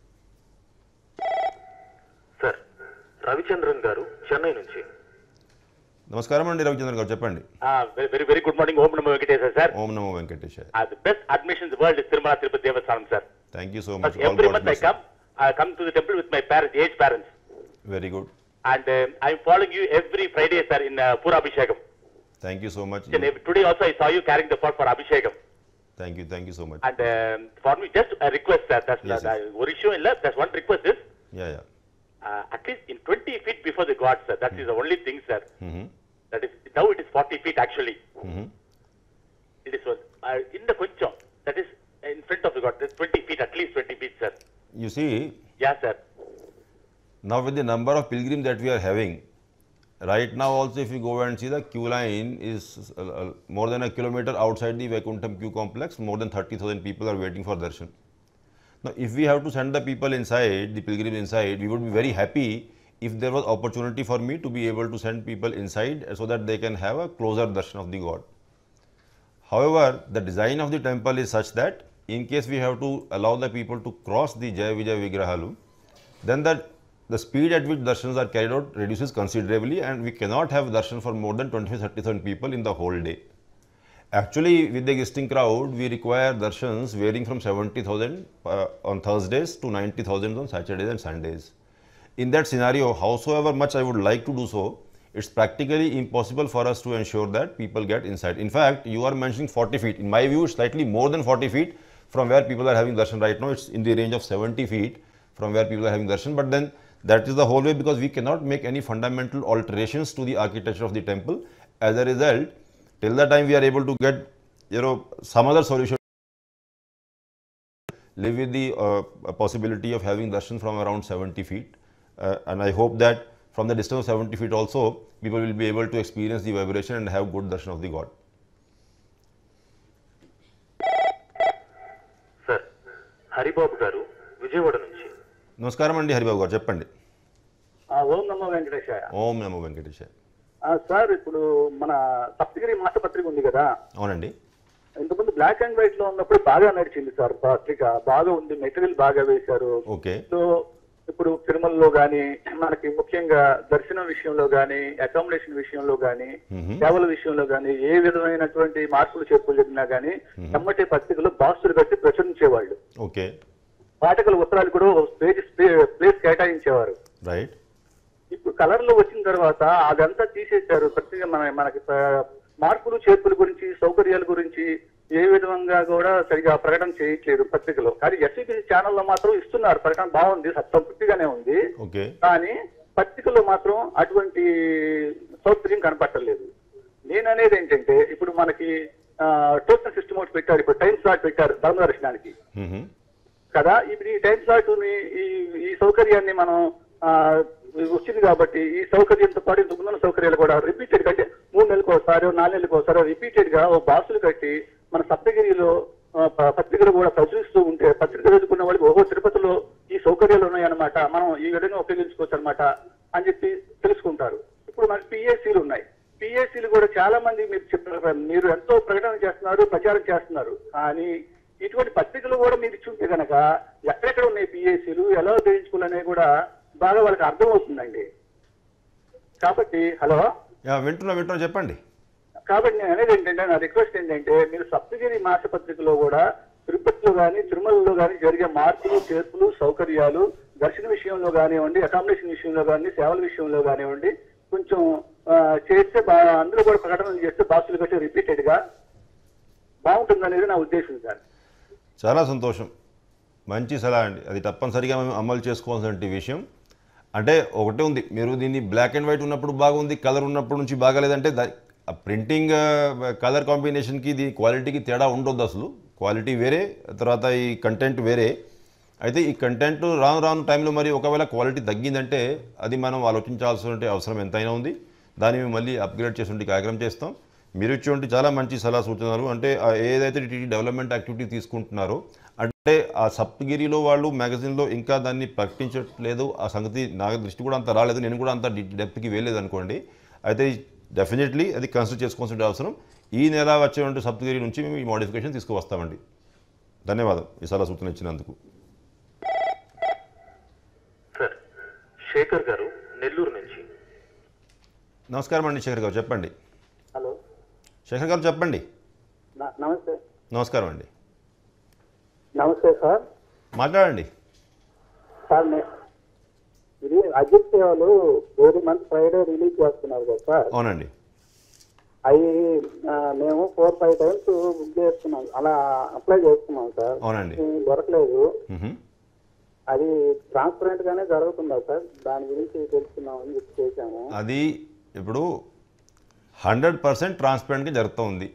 సార్ రవిచంద్రన్ గారు చెన్నై నుంచి నమస్కారం అండి రవిచంద్రన్ గారు చెప్పండి వెరీ వెరీ గుడ్ మార్నింగ్ ఓం నమో వెంకటేశ్వర సార్ ఓం నమో Venkatesh the best admissions world is Tirumala Tirupati Devasthanam sir thank you so much all every month I god come I come to the temple with my parents age parents very good and I'm following you every Friday sir in పూరాభిషేకం thank you so much today also I saw you carrying the far for అభిషేకం thank you thank you so much And um, for me, just a request, sir. That's Yes, uh, yes. one issue in love. That's one request is yeah yeah uh, at least in 20 feet before the God, sir. That is the only thing, sir. Hmm. That is now it is 40 feet actually. Hmm. It is uh, in the Kuncham. That is in front of the God. That's 20 feet, at least 20 feet, sir. You see, Yeah, sir. now with the number of pilgrims that we are having, right now also if you go and see the queue line is uh, uh, more than a kilometer outside the Vaikuntham queue complex, more than 30,000 people are waiting for darshan. Now if we have to send the people inside, the pilgrims inside, we would be very happy if there was opportunity for me to be able to send people inside so that they can have a closer darshan of the God. However, the design of the temple is such that in case we have to allow the people to cross the Jai Vijay Vigrahalu, then the the speed at which darshans are carried out reduces considerably and we cannot have darshan for more than 25-30,000 people in the whole day. Actually, with the existing crowd, we require darshans varying from 70,000 uh, on Thursdays to 90,000 on Saturdays and Sundays. In that scenario, howsoever much I would like to do so, it's practically impossible for us to ensure that people get inside. In fact, you are mentioning 40 feet. In my view, slightly more than 40 feet from where people are having darshan right now. It's in the range of 70 feet from where people are having darshan. But then that is the whole way because we cannot make any fundamental alterations to the architecture of the temple. As a result, till the time we are able to get you know some other solution live with the uh, possibility of having darshan from around 70 feet uh, and i hope that from the distance of 70 feet also people will be able to experience the vibration and have good darshan of the god sir Haribabu garu Vijayawada నుంచి నమస్కారం అండి హరిబాబు గారు చెప్పండి ఆ, ఓం నమో వెంకటేశాయ ఓం నమో వెంకటేశ ఆ, సార్ ఇప్పుడు మన సప్తగిరి మాసపత్రిక ఉంది కదా అవునండి ఇంతకుముందు బ్లాక్ అండ్ వైట్ లో ఉన్నప్పుడు బాగా నడిచింది సార్ పత్రిక బాగా ఉంది మెటీరియల్ బాగా వేశారు ఓకే సో ఇప్పుడు తిరుమలలో గాని మనకి ముఖ్యంగా దర్శనం విషయంలో గాని అకామిడేషన్ విషయంలో గాని మ్మ్. సేవల విషయంలో గాని ఏ విధమైనటువంటి మార్పులు చేర్పులు జరిగినా గానీ ఎమ్మటి పత్రికలో బాక్సులు కట్టి ప్రచురించేవాళ్ళు ఓకే పాఠకుల ఉత్తరాలు కూడా ఒక పేజ్ ప్లేస్ కేటాయించేవారు రైట్ ఇప్పుడు కలర్ లో వచ్చిన తర్వాత అదంతా తీసేశారు ప్రత్యేక మన మనకి ప- మార్పులు చేర్పుల గురించి సౌకర్యాల గురించి ఏ విధంగా కూడా సరిగా ప్రకటన చేయట్లేదు పత్రికలో కానీ ఎస్సీబీ ఛానల్లో మాత్రం ఇస్తున్నారు ప్రకటన బాగుంది సంతృప్తిగానే ఉంది ఓకే కానీ పత్రికలో మాత్రం అటువంటి సౌకర్యం కనపట్టలేదు నేను అనేది ఏంటంటే ఇప్పుడు మనకి టోకెన్ సిస్టమ్ ఒకటి పెట్టారు ఇప్పుడు టైం స్లాట్ పెట్టారు ధర్మ దర్శనానికి కదా ఇప్పుడు ఈ టైం స్లాట్ ఈ ఈ సౌకర్యాన్ని మనం ఆ, వచ్చింది కాబట్టి ఈ సౌకర్యంతో పాటు ఇంతకు ముందున్న సౌకర్యాలు కూడా రిపీటెడ్ గా అంటే మూడు నెలలకు ఒకసారి నాలుగు నెలలకు ఒకసారి రిపీటెడ్ గా ఓ బాక్సులు కట్టి మన సప్తగిరిలో ఆ, ప- పత్రికలు కూడా ప్రచురిస్తూ ఉంటే పత్రిక చదువుకున్న వాళ్ళకి ఓహో తిరుపతిలో ఈ సౌకర్యాలు ఉన్నాయన్నమాట మనం ఈ విధంగా ఉపయోగించుకోవచ్చు అనమాట అని చెప్పి తెలుసుకుంటారు ఇప్పుడు మనకి పిఏసీలు ఉన్నాయి పిఏసీలు కూడా చాలా మంది మీరు చెప్పిన మీరు ఎంతో ప్రకటన చేస్తున్నారు ప్రచారం చేస్తున్నారు కానీ ఇటువంటి పత్రికలు కూడా మీరు ఇచ్చుంటే కనుక ఎక్కడెక్కడ ఉన్నాయి పిఏసీలు ఎలా ఉపయోగించుకోవాలనేవి కూడా బాగా వాళ్ళకి అర్థమవుతుందండి కాబట్టి హలో యా వింటున్నా వింటున్నా చెప్పండి కాబట్టి నేను అనేది ఏంటంటే నా రిక్వెస్ట్ ఏంటంటే మీరు సప్తగిరి మాసపత్రికలో కూడా తిరుపతిలో కానీ తిరుమలలో కానీ జరిగే మార్పులు చేర్పులు సౌకర్యాలు దర్శన విషయంలో కానివ్వండి అకామిడేషన్ విషయంలో కానీ సేవల విషయంలో కానివ్వండి కొంచెం ఆ, చేస్తే బా- అందులో కూడా ప్రకటనలు చేస్తే బాక్సులు కట్టి రిపీటెడ్ గా బాగుంటుందనేది నా ఉద్దేశం సార్ చాలా సంతోషం మంచి సలహా అండి అది తప్పనిసరిగా మేము అమలు చేసుకోవాల్సిన విషయం అంటే ఒకటే ఉంది మీరు దీన్ని బ్లాక్ అండ్ వైట్ ఉన్నప్పుడు బాగుంది కలర్ ఉన్నప్పుడు నుంచి బాగాలేదంటే దా ప్రింటింగ్ కలర్ కాంబినేషన్కి ఇది క్వాలిటీకి తేడా ఉండొద్దు అసలు క్వాలిటీ వేరే తర్వాత ఈ కంటెంట్ వేరే అయితే ఈ కంటెంట్ రాను రాను టైంలో మరి ఒకవేళ క్వాలిటీ తగ్గిందంటే అది మనం ఆలోచించాల్సిన అవసరం ఎంతైనా ఉంది దాన్ని మేము మళ్ళీ అప్గ్రేడ్ చేసి కార్యక్రమం చేస్తాం మీరు ఇచ్చేటువంటి చాలా మంచి సలహా సూచనలు అంటే ఆ ఏదైతే టీటీ డెవలప్మెంట్ యాక్టివిటీ తీసుకుంటున్నారో అంటే ఆ సప్తగిరిలో వాళ్ళు మ్యాగజైన్లో ఇంకా దాన్ని ప్రకటించట్లేదు ఆ సంగతి నా దృష్టి కూడా అంత రాలేదు నేను కూడా అంత డెప్త్కి వెళ్ళలేదు అనుకోండి అయితే డెఫినెట్లీ అది కన్సిడర్ చేసుకోవాల్సిన అవసరం ఈ నెల వచ్చేటువంటి సప్తగిరి నుంచి మేము ఈ మోడిఫికేషన్ తీసుకువస్తామండి ధన్యవాదం ఈ సలహా సూచన ఇచ్చినందుకు సార్ శేఖర్ గారు నెల్లూరు నుంచి నమస్కారం అండి శేఖర్ గారు చెప్పండి హలో శేఖర్ గారు చెప్పండి న- నమస్తే నమస్కారం అండి నమస్తే సార్ మాట్లాడండి సార్ నే- ఇది అజిత్ సేవలు ఎవ్రీ మంత్ ఫ్రైడే రిలీజ్ చేస్తున్నారు కదా సార్ అవునండి అవి మేము ఫోర్ ఫైవ్ టైమ్స్ బుక్ చేసుకున్నాం అలా అప్లై చేసుకున్నాం సార్ అవునండి ఉమ్, దొరకలేదు మ్హూ. అది ట్రాన్స్పరెంట్ గానే జరుగుతుందా సార్ దాని గురించి తెలుసుకున్నామని చెప్పి చేశాము అది ఇప్పుడు హండ్రెడ్ పర్సెంట్ ట్రాన్స్పరెంట్గా జరుగుతూ ఉంది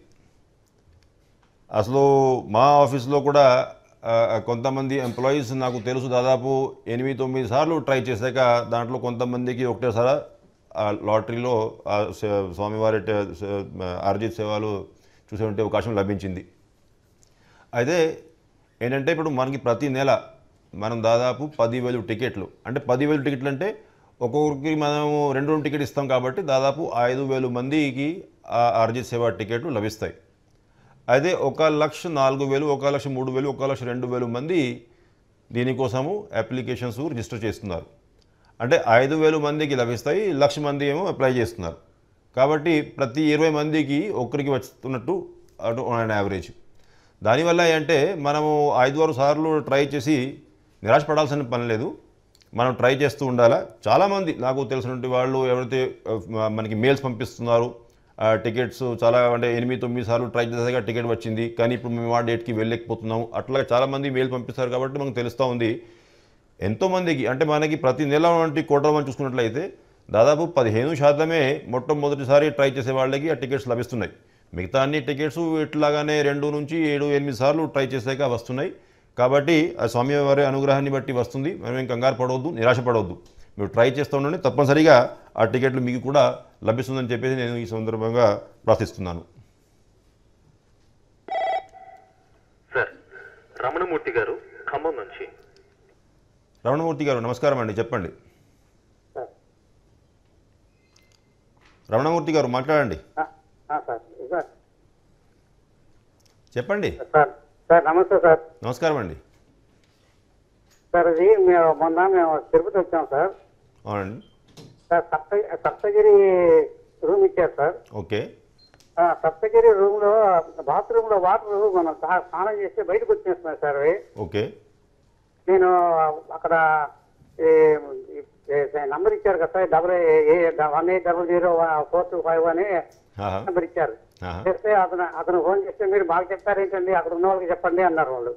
అసలు మా ఆఫీస్లో కూడా ఆ, కొంతమంది ఎంప్లాయీస్ నాకు తెలుసు దాదాపు ఎనిమిది తొమ్మిది సార్లు ట్రై చేశాక దాంట్లో కొంతమందికి ఒకటేసారి ఆ లాటరీలో ఆ సే- స్వామివారి టే- సే- ఆర్జిత్ సేవలు చూసేటువంటి అవకాశం లభించింది అయితే ఏంటంటే ఇప్పుడు మనకి ప్రతి నెల మనం దాదాపు పదివేలు టికెట్లు అంటే పదివేలు టికెట్లు అంటే ఒక్కొక్కరికి మనము రెండు రెండు టికెట్ ఇస్తాం కాబట్టి దాదాపు ఐదు వేలు మందికి ఆ అర్జిత్ సేవ టికెట్లు లభిస్తాయి అయితే ఒక లక్ష నాలుగు వేలు ఒక లక్ష మూడు వేలు ఒక లక్ష రెండు వేలు మంది దీనికోసము అప్లికేషన్స్ రిజిస్టర్ చేస్తున్నారు అంటే ఐదు వేలు మందికి లభిస్తాయి లక్ష మంది ఏమో అప్లై చేస్తున్నారు కాబట్టి ప్రతి ఇరవై మందికి ఒక్కరికి వస్తున్నట్టు అటు ఆన్ యావరేజ్ దానివల్ల ఏంటంటే మనము ఐదు ఆరు సార్లు ట్రై చేసి నిరాశపడాల్సిన పని లేదు మనం ట్రై చేస్తూ ఉండాలా చాలామంది నాకు తెలిసినటువంటి వాళ్ళు ఎవరైతే ఆ, మనకి మెయిల్స్ పంపిస్తున్నారు ఆ, టికెట్స్ చాలా అంటే ఎనిమిది తొమ్మిది సార్లు ట్రై చేసాక టికెట్ వచ్చింది కానీ ఇప్పుడు మేము ఆ డేట్కి వెళ్ళలేకపోతున్నాం అట్లా చాలామంది మెయిల్ పంపిస్తారు కాబట్టి మనకు తెలుస్తూ ఉంది ఎంతోమందికి అంటే మనకి ప్రతి నెల వంటి కోటా మనం చూసుకున్నట్లయితే దాదాపు పదిహేను శాతమే మొట్టమొదటిసారి ట్రై చేసే వాళ్ళకి ఆ టికెట్స్ లభిస్తున్నాయి మిగతా అన్ని టికెట్స్ ఇట్లాగానే రెండు నుంచి ఏడు ఎనిమిది సార్లు ట్రై చేసాక వస్తున్నాయి కాబట్టి ఆ స్వామి వారి అనుగ్రహాన్ని బట్టి వస్తుంది మనం ఏం కంగారు పడవద్దు నిరాశ పడవద్దు మీరు ట్రై చేస్తూ ఉండండి తప్పనిసరిగా ఆ టికెట్లు మీకు కూడా లభిస్తుందని చెప్పేసి నేను ఈ సందర్భంగా ప్రార్థిస్తున్నాను సార్ రమణమూర్తి గారు ఖమ్మం నుంచి రమణమూర్తి గారు నమస్కారం అండి చెప్పండి రమణమూర్తి గారు మాట్లాడండి సార్ సార్ చెప్పండి సార్ సార్ నమస్తే సార్ నమస్కారం అండి సార్ అది మేము మొన్న మేము తిరుపతి వచ్చాం సార్ అవునండి సార్ సప్త సప్తగిరి రూమ్ ఇచ్చారు సార్ ఓకే ఆ సప్తగిరి రూమ్ లో బాత్రూమ్ లో వాటర్ మనం స్నా- స్నానం చేస్తే బయటకు వచ్చేస్తున్నాయి సార్ అవి ఓకే నేను అక్కడ నంబర్ ఇచ్చారు కదా sir double A one eight double zero four two five అని ఆహా. నెంబర్ ఇచ్చారు ఆహా. చేస్తే అతను అతను ఫోన్ చేస్తే మీరు మాకు చెప్తారేంటండి అక్కడ ఉన్న వాళ్ళకి చెప్పండి అన్నారు వాళ్ళు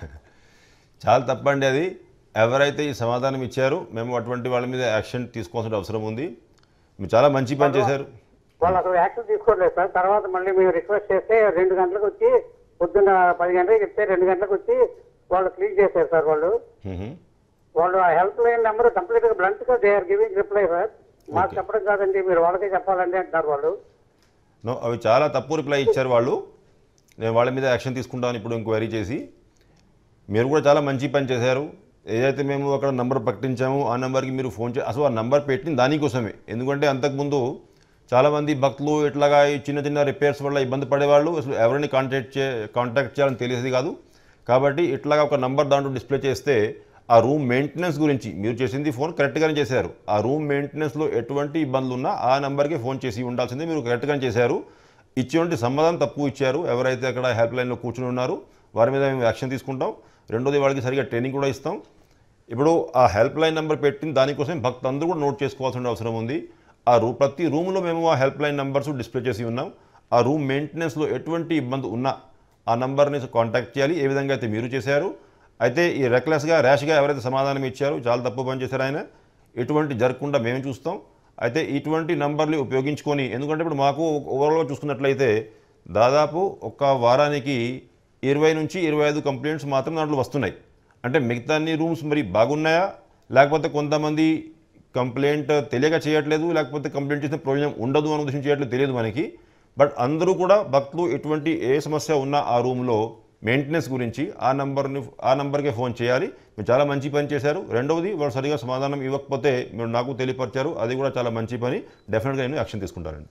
చాలా తప్పండి అది ఎవరైతే ఈ సమాధానం ఇచ్చారో మేము అటువంటి వాళ్ళ మీద యాక్షన్ తీసుకోవాల్సిన అవసరం ఉంది మీరు చాలా మంచి పని చేశారు వాళ్ళు అసలు యాక్షన్ తీసుకోలేదు సార్ తర్వాత మళ్ళీ మేము రిక్వెస్ట్ చేస్తే రెండు గంటలకు వచ్చి పొద్దున్న పది గంటలకు చెప్తే రెండు గంటలకు వచ్చి వాళ్ళు క్లీన్ చేశారు సార్ వాళ్ళు మ్మ్. వాళ్ళు ఆ హెల్ప్ లైన్ నెంబర్ కంప్లీట్ గా బ్లంట్ గా they are giving reply sir మాకు చెప్పడం కాదండి మీరు వాళ్ళకే చెప్పాలండి అంటున్నారు వాళ్ళు నో అవి చాలా తప్పు రిప్లై ఇచ్చారు వాళ్ళు నేను వాళ్ళ మీద యాక్షన్ తీసుకుంటాను ఇప్పుడు ఎంక్వైరీ చేసి మీరు కూడా చాలా మంచి పని చేశారు ఏదైతే మేము అక్కడ నంబర్ ప్రకటించామో ఆ నెంబర్కి మీరు ఫోన్ చే అసలు ఆ నంబర్ పెట్టిన దానికోసమే ఎందుకంటే అంతకుముందు చాలామంది భక్తులు ఇట్లాగా ఈ చిన్న చిన్న రిపేర్స్ వల్ల ఇబ్బంది పడేవాళ్ళు అసలు ఎవరిని కాంటాక్ట్ చే కాంటాక్ట్ చేయాలని తెలిసేది కాదు కాబట్టి ఇట్లాగా ఒక నంబర్ దాంట్లో డిస్ప్లే చేస్తే ఆ రూమ్ మెయింటెనెన్స్ గురించి మీరు చేసింది ఫోన్ కరెక్ట్గానే చేశారు ఆ రూమ్ మెయింటెనెన్స్లో ఎటువంటి ఇబ్బందులు ఉన్నా ఆ నెంబర్కి ఫోన్ చేసి ఉండాల్సిందే మీరు కరెక్ట్గానే చేశారు ఇచ్చేటువంటి సమాధానం తప్పు ఇచ్చారు ఎవరైతే అక్కడ హెల్ప్ లైన్లో కూర్చుని ఉన్నారో వారి మీద మేము యాక్షన్ తీసుకుంటాం రెండోది వాళ్ళకి సరిగా ట్రైనింగ్ కూడా ఇస్తాం ఇప్పుడు ఆ హెల్ప్ లైన్ నెంబర్ పెట్టిన దానికోసం భక్తులందరూ కూడా నోట్ చేసుకోవాల్సిన అవసరం ఉంది ఆ రూ ప్రతి రూమ్లో మేము ఆ హెల్ప్ లైన్ నెంబర్స్ డిస్ప్లే చేసి ఉన్నాం ఆ రూమ్ మెయింటెనెన్స్లో ఎటువంటి ఇబ్బంది ఉన్నా ఆ నంబర్ని కాంటాక్ట్ చేయాలి ఏ విధంగా అయితే మీరు చేశారు అయితే ఈ రెక్లెస్గా ర్యాష్గా ఎవరైతే సమాధానం ఇచ్చారో చాలా తప్పు పని చేశారు ఆయన ఎటువంటి జరగకుండా మేము చూస్తాం అయితే ఇటువంటి నంబర్లు ఉపయోగించుకొని ఎందుకంటే ఇప్పుడు మాకు ఓవరాల్గా చూసుకున్నట్లయితే దాదాపు ఒక వారానికి ఇరవై నుంచి ఇరవై ఐదు కంప్లైంట్స్ మాత్రం దాంట్లో వస్తున్నాయి అంటే మిగతా అన్ని రూమ్స్ మరి బాగున్నాయా లేకపోతే కొంతమంది కంప్లైంట్ తెలియక చేయట్లేదు లేకపోతే కంప్లైంట్ చేసిన ప్రయోజనం ఉండదు అనే ఉద్దేశం చేయట్లేదు తెలియదు మనకి బట్ అందరూ కూడా భక్తులు ఎటువంటి ఏ సమస్య ఉన్నా ఆ రూమ్లో మెయింటెనెన్స్ గురించి ఆ నంబర్ని ఆ నంబర్కే ఫోన్ చేయాలి మీరు చాలా మంచి పని చేశారు రెండవది వాళ్ళు సరిగా సమాధానం ఇవ్వకపోతే మీరు నాకు తెలియపరిచారు అది కూడా చాలా మంచి పని డెఫినెట్గా నేను యాక్షన్ తీసుకుంటానండి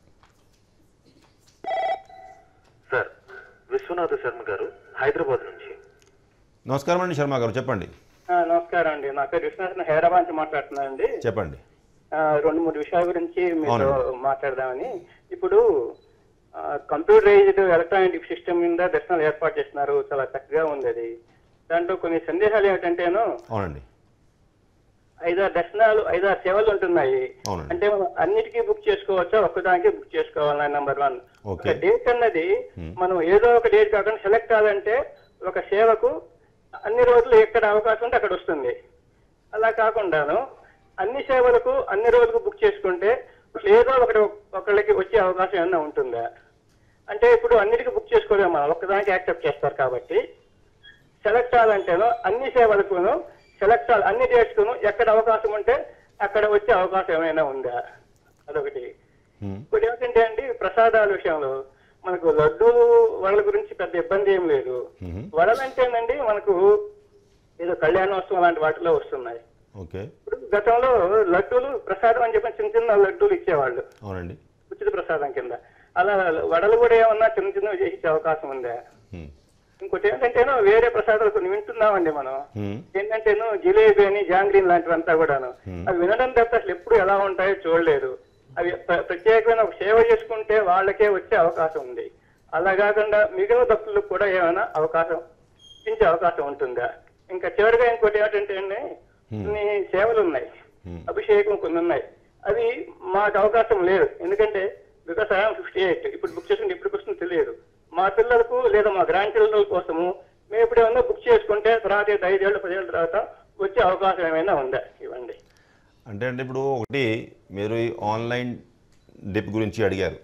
సార్ విశ్వనాథ శర్మ గారు హైదరాబాద్ నుంచి నమస్కారం అండి శర్మ గారు చెప్పండి ఆ, నమస్కారం అండి నా పేరు విశ్వనాథన్ హైదరాబాద్ నుంచి మాట్లాడుతున్నానండి చెప్పండి ఆ, రెండు మూడు విషయాల గురించి మీతో అవునండి. మాట్లాడదామని ఇప్పుడు కంప్యూటరైజ్డ్ ఎలక్ట్రానిక్ సిస్టమ్ మీద దర్శనాలు ఏర్పాటు చేస్తున్నారు చాలా చక్కగా ఉంది అది దాంట్లో కొన్ని సందేహాలు ఏమిటంటేను అవునండి ఐదారు దర్శనాలు ఐదారు సేవలు ఉంటున్నాయి అవునండి. అంటే మనం అన్నిటికీ బుక్ చేసుకోవచ్చా ఒక్కదానికి బుక్ చేసుకోవాలా నెంబర్ వన్ ఓకే. ఒక డేట్ అన్నది మనం ఏదో ఒక డేట్ కాకుండా సెలెక్ట్ కావాలంటే ఒక సేవకు అన్ని రోజులు ఎక్కడ అవకాశం ఉంటే అక్కడ వస్తుంది అలా కాకుండాను అన్ని సేవలకు అన్ని రోజులకు బుక్ చేసుకుంటే ఏదో ఒకటి ఒకళ్ళకి వచ్చే అవకాశం ఏమన్నా ఉంటుందా అంటే ఇప్పుడు అన్నిటికీ బుక్ చేసుకోలేము మనం ఒక్కదానికి యాక్సెప్ట్ చేస్తారు కాబట్టి సెలెక్ట్ అవ్వాలంటేను అన్ని సేవలకును సెలెక్ట్ అవ్వాలి అన్ని డేట్స్కును ఎక్కడ అవకాశం ఉంటే అక్కడ వచ్చే అవకాశం ఏమైనా ఉందా అదొకటి ఇప్పుడు ఏమిటంటే అండి ప్రసాదాల విషయంలో మనకు లడ్డు వడల గురించి పెద్ద ఇబ్బంది ఏం లేదు వడలంటేనండి మనకు ఏదో కళ్యాణోత్సవం లాంటి వాటిలో వస్తున్నాయి ఓకే ఇప్పుడు గతంలో లడ్డూలు ప్రసాదం అని చెప్పి చిన్న చిన్న లడ్డూలు ఇచ్చేవాళ్ళు అవునండి ఉచిత ప్రసాదం కింద అలా వడలు కూడా ఏమన్నా చిన్న చిన్నవి చేసే అవకాశం ఉందా ఇంకోటి ఏంటంటేనో వేరే ప్రసాదాలు కొన్ని వింటున్నామండి మనం హ్మ్. ఏంటంటేను జిలేబీ అని జాంగ్రీన్ లాంటివంతా కూడాను Hmm. అవి వినడం తప్ప అసలు ఎప్పుడు ఎలా ఉంటాయో చూడలేదు అవి ప్ర- ప్రత్యేకమైన ఒక సేవ చేసుకుంటే వాళ్ళకే వచ్చే అవకాశం ఉంది అలా కాకుండా మిగిలిన భక్తులకు కూడా ఏమైనా అవకాశం ఇచ్చే అవకాశం ఉంటుందా ఇంకా చివరిగా ఇంకోటి ఏంటంటే అండి, కొన్ని సేవలు ఉన్నాయి అభిషేకం కొన్ని ఉన్నాయి అవి మాకు అవకాశం లేదు ఎందుకంటే బికాస్ ఐఎమ్ ఫిఫ్టీ ఎయిట్ ఇప్పుడు బుక్ చేసుకుంటే ఇప్పుడు వస్తుందో తెలియదు మా పిల్లలకు లేదా మా గ్రాండ్ చిల్డ్రన్ కోసము మేము ఇప్పుడు ఏమన్నా బుక్ చేసుకుంటే తర్వాత ఇది ఐదేళ్ళు పదేళ్ళ తర్వాత వచ్చే అవకాశం ఏమైనా ఉందా ఇవ్వండి అంటే అంటే ఇప్పుడు ఒకటి మీరు ఈ ఆన్లైన్ డిప్ గురించి అడిగారు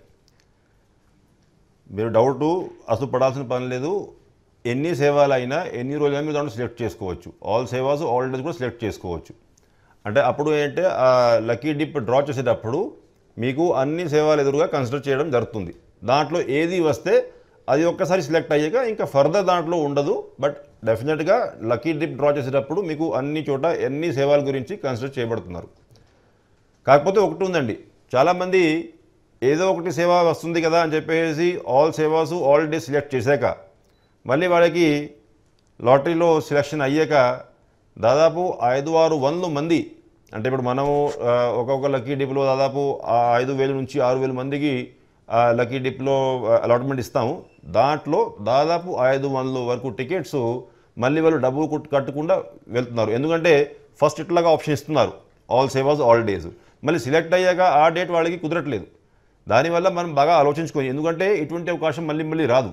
మీరు డౌట్ అసలు పడాల్సిన పని లేదు ఎన్ని సేవలు అయినా ఎన్ని రోజులైనా మీరు దాంట్లో సెలెక్ట్ చేసుకోవచ్చు ఆల్ సేవాస్ ఆల్ డేస్ కూడా సెలెక్ట్ చేసుకోవచ్చు అంటే అప్పుడు ఏంటంటే ఆ లక్కీ డిప్ డ్రా చేసేటప్పుడు మీకు అన్ని సేవలు ఎదురుగా కన్సిడర్ చేయడం జరుగుతుంది దాంట్లో ఏది వస్తే అది ఒక్కసారి సెలెక్ట్ అయ్యాక ఇంకా ఫర్దర్ దాంట్లో ఉండదు బట్ డెఫినెట్గా లక్కీ డిప్ డ్రా చేసేటప్పుడు మీకు అన్ని చోట ఎన్ని సేవల గురించి కన్సిడర్ చేయబడుతున్నారు కాకపోతే ఒకటి ఉందండి చాలామంది ఏదో ఒకటి సేవ వస్తుంది కదా అని చెప్పేసి all sevas all day select చేశాక మళ్ళీ వాళ్ళకి లాటరీలో సెలెక్షన్ అయ్యాక దాదాపు ఐదు ఆరు వందల మంది అంటే ఇప్పుడు మనము ఆ, ఒక్కొక్క లక్కీ డిప్లో దాదాపు ఆ ఐదు వేల నుంచి ఆరు వేల మందికి ఆ లక్కీ డిప్లో అలాట్మెంట్ ఇస్తాము దాంట్లో దాదాపు ఐదు వందల వరకు టికెట్స్ మళ్ళీ వాళ్ళు డబ్బు కొట్టు- కట్టకుండా వెళ్తున్నారు ఎందుకంటే ఫస్ట్ ఇట్లాగా ఆప్షన్ ఇస్తున్నారు ఆల్ సేవాస్ ఆల్ డేస్ మళ్ళీ సెలెక్ట్ అయ్యాక ఆ డేట్ వాళ్ళకి కుదరట్లేదు దానివల్ల మనం బాగా ఆలోచించుకొని ఎందుకంటే ఇటువంటి అవకాశం మళ్ళీ మళ్ళీ రాదు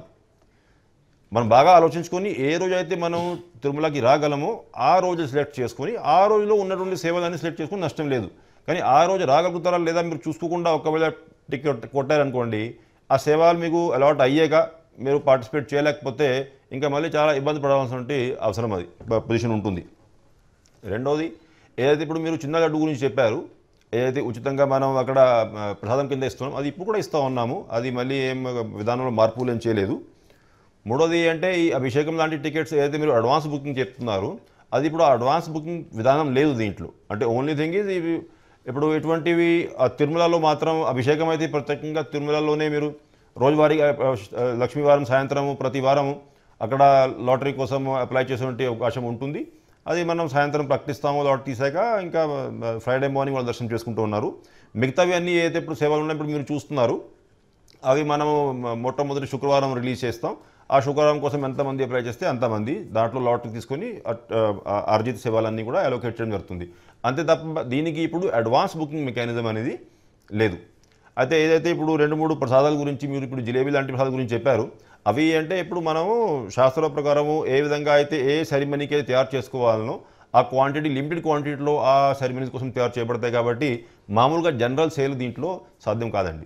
మనం బాగా ఆలోచించుకొని ఏ రోజు అయితే మనం తిరుమలకి రాగలమో ఆ రోజు సెలెక్ట్ చేసుకొని ఆ రోజులో ఉన్నటువంటి సేవలన్నీ సెలెక్ట్ చేసుకొని నష్టం లేదు కానీ ఆ రోజు రాగలుగుతారా లేదా మీరు చూసుకోకుండా ఒకవేళ టికెట్ కొట్టారనుకోండి ఆ సేవలు మీకు అలాట్ అయ్యాక మీరు పార్టిసిపేట్ చేయలేకపోతే ఇంకా మళ్ళీ చాలా ఇబ్బంది పడాల్సినటువంటి అవసరం అది పొజిషన్ ఉంటుంది రెండోది ఏదైతే ఇప్పుడు మీరు చిన్న లడ్డు గురించి చెప్పారు ఏదైతే ఉచితంగా మనం అక్కడ ఆ, ప్రసాదం కింద ఇస్తున్నాం అది ఇప్పుడు కూడా ఇస్తూ ఉన్నాము అది మళ్ళీ ఏం విధానంలో మార్పులు ఏం చేయలేదు మూడోది అంటే ఈ అభిషేకం లాంటి టికెట్స్ ఏదైతే మీరు అడ్వాన్స్ బుకింగ్ చెప్తున్నారు అది ఇప్పుడు అడ్వాన్స్ బుకింగ్ విధానం లేదు దీంట్లో అంటే ఓన్లీ థింగ్ ఈజ్ ఇవి ఇప్పుడు ఇటువంటివి ఆ తిరుమలలో మాత్రం అభిషేకం అయితే ప్రత్యేకంగా తిరుమలలోనే మీరు రోజువారీ ఆ, ఆ, లక్ష్మీవారం సాయంత్రం ప్రతి వారం అక్కడ లాటరీ కోసం అప్లై చేసేటువంటి అవకాశం ఉంటుంది అది మనం సాయంత్రం ప్రకటిస్తాము లాట్ తీసాక ఇంకా ఆ, ఫ్రైడే మార్నింగ్ వాళ్ళు దర్శనం చేసుకుంటూ ఉన్నారు మిగతావి అన్నీ ఏదైతే ఇప్పుడు సేవలు ఉన్నాయి ఇప్పుడు మీరు చూస్తున్నారు అవి మనము మ- మొట్టమొదటి శుక్రవారం రిలీజ్ చేస్తాం ఆ శుక్రవారం కోసం ఎంతమంది అప్లై చేస్తే అంతమంది దాంట్లో లాటరీ తీసుకొని అట్- ఆ, అర్జిత సేవలన్నీ కూడా అలోకేట్ చేయడం జరుగుతుంది అంతే తప్ప దీనికి ఇప్పుడు అడ్వాన్స్ బుకింగ్ మెకానిజం అనేది లేదు అయితే ఏదైతే ఇప్పుడు రెండు మూడు ప్రసాదాల గురించి మీరు ఇప్పుడు జిలేబీ లాంటి ప్రసాదాల గురించి చెప్పారు అవి అంటే ఇప్పుడు మనము శాస్త్ర ప్రకారము ఏ విధంగా అయితే ఏ సెరిమనీకి అయితే తయారు చేసుకోవాలనో ఆ క్వాంటిటీ లిమిటెడ్ క్వాంటిటీలో ఆ సెరిమనీస్ కోసం తయారు చేయబడతాయి కాబట్టి మామూలుగా జనరల్ సేల్ దీంట్లో సాధ్యం కాదండి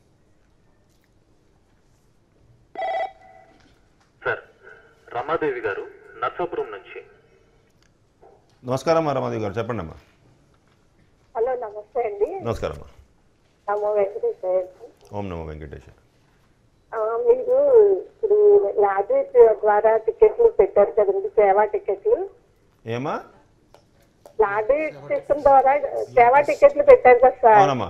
సార్ రమాదేవి గారు నర్సాపురం నుంచి నమస్కారం అమ్మా రమాదేవి గారు చెప్పండి అమ్మా హలో నమస్తే అండి నమస్కారం అమ్మా నమో వెంకటేశ్వర ఓం నమో వెంకటేశ ఆ, మీరు ఇప్పుడు లాటరీ ద్వారా టికెట్లు పెట్టారు కదండి సేవా టికెట్లు ఏమా లాటరీ సిస్టమ్ ద్వారా సేవా టికెట్లు పెట్టారు కదా సార్ అవునమ్మా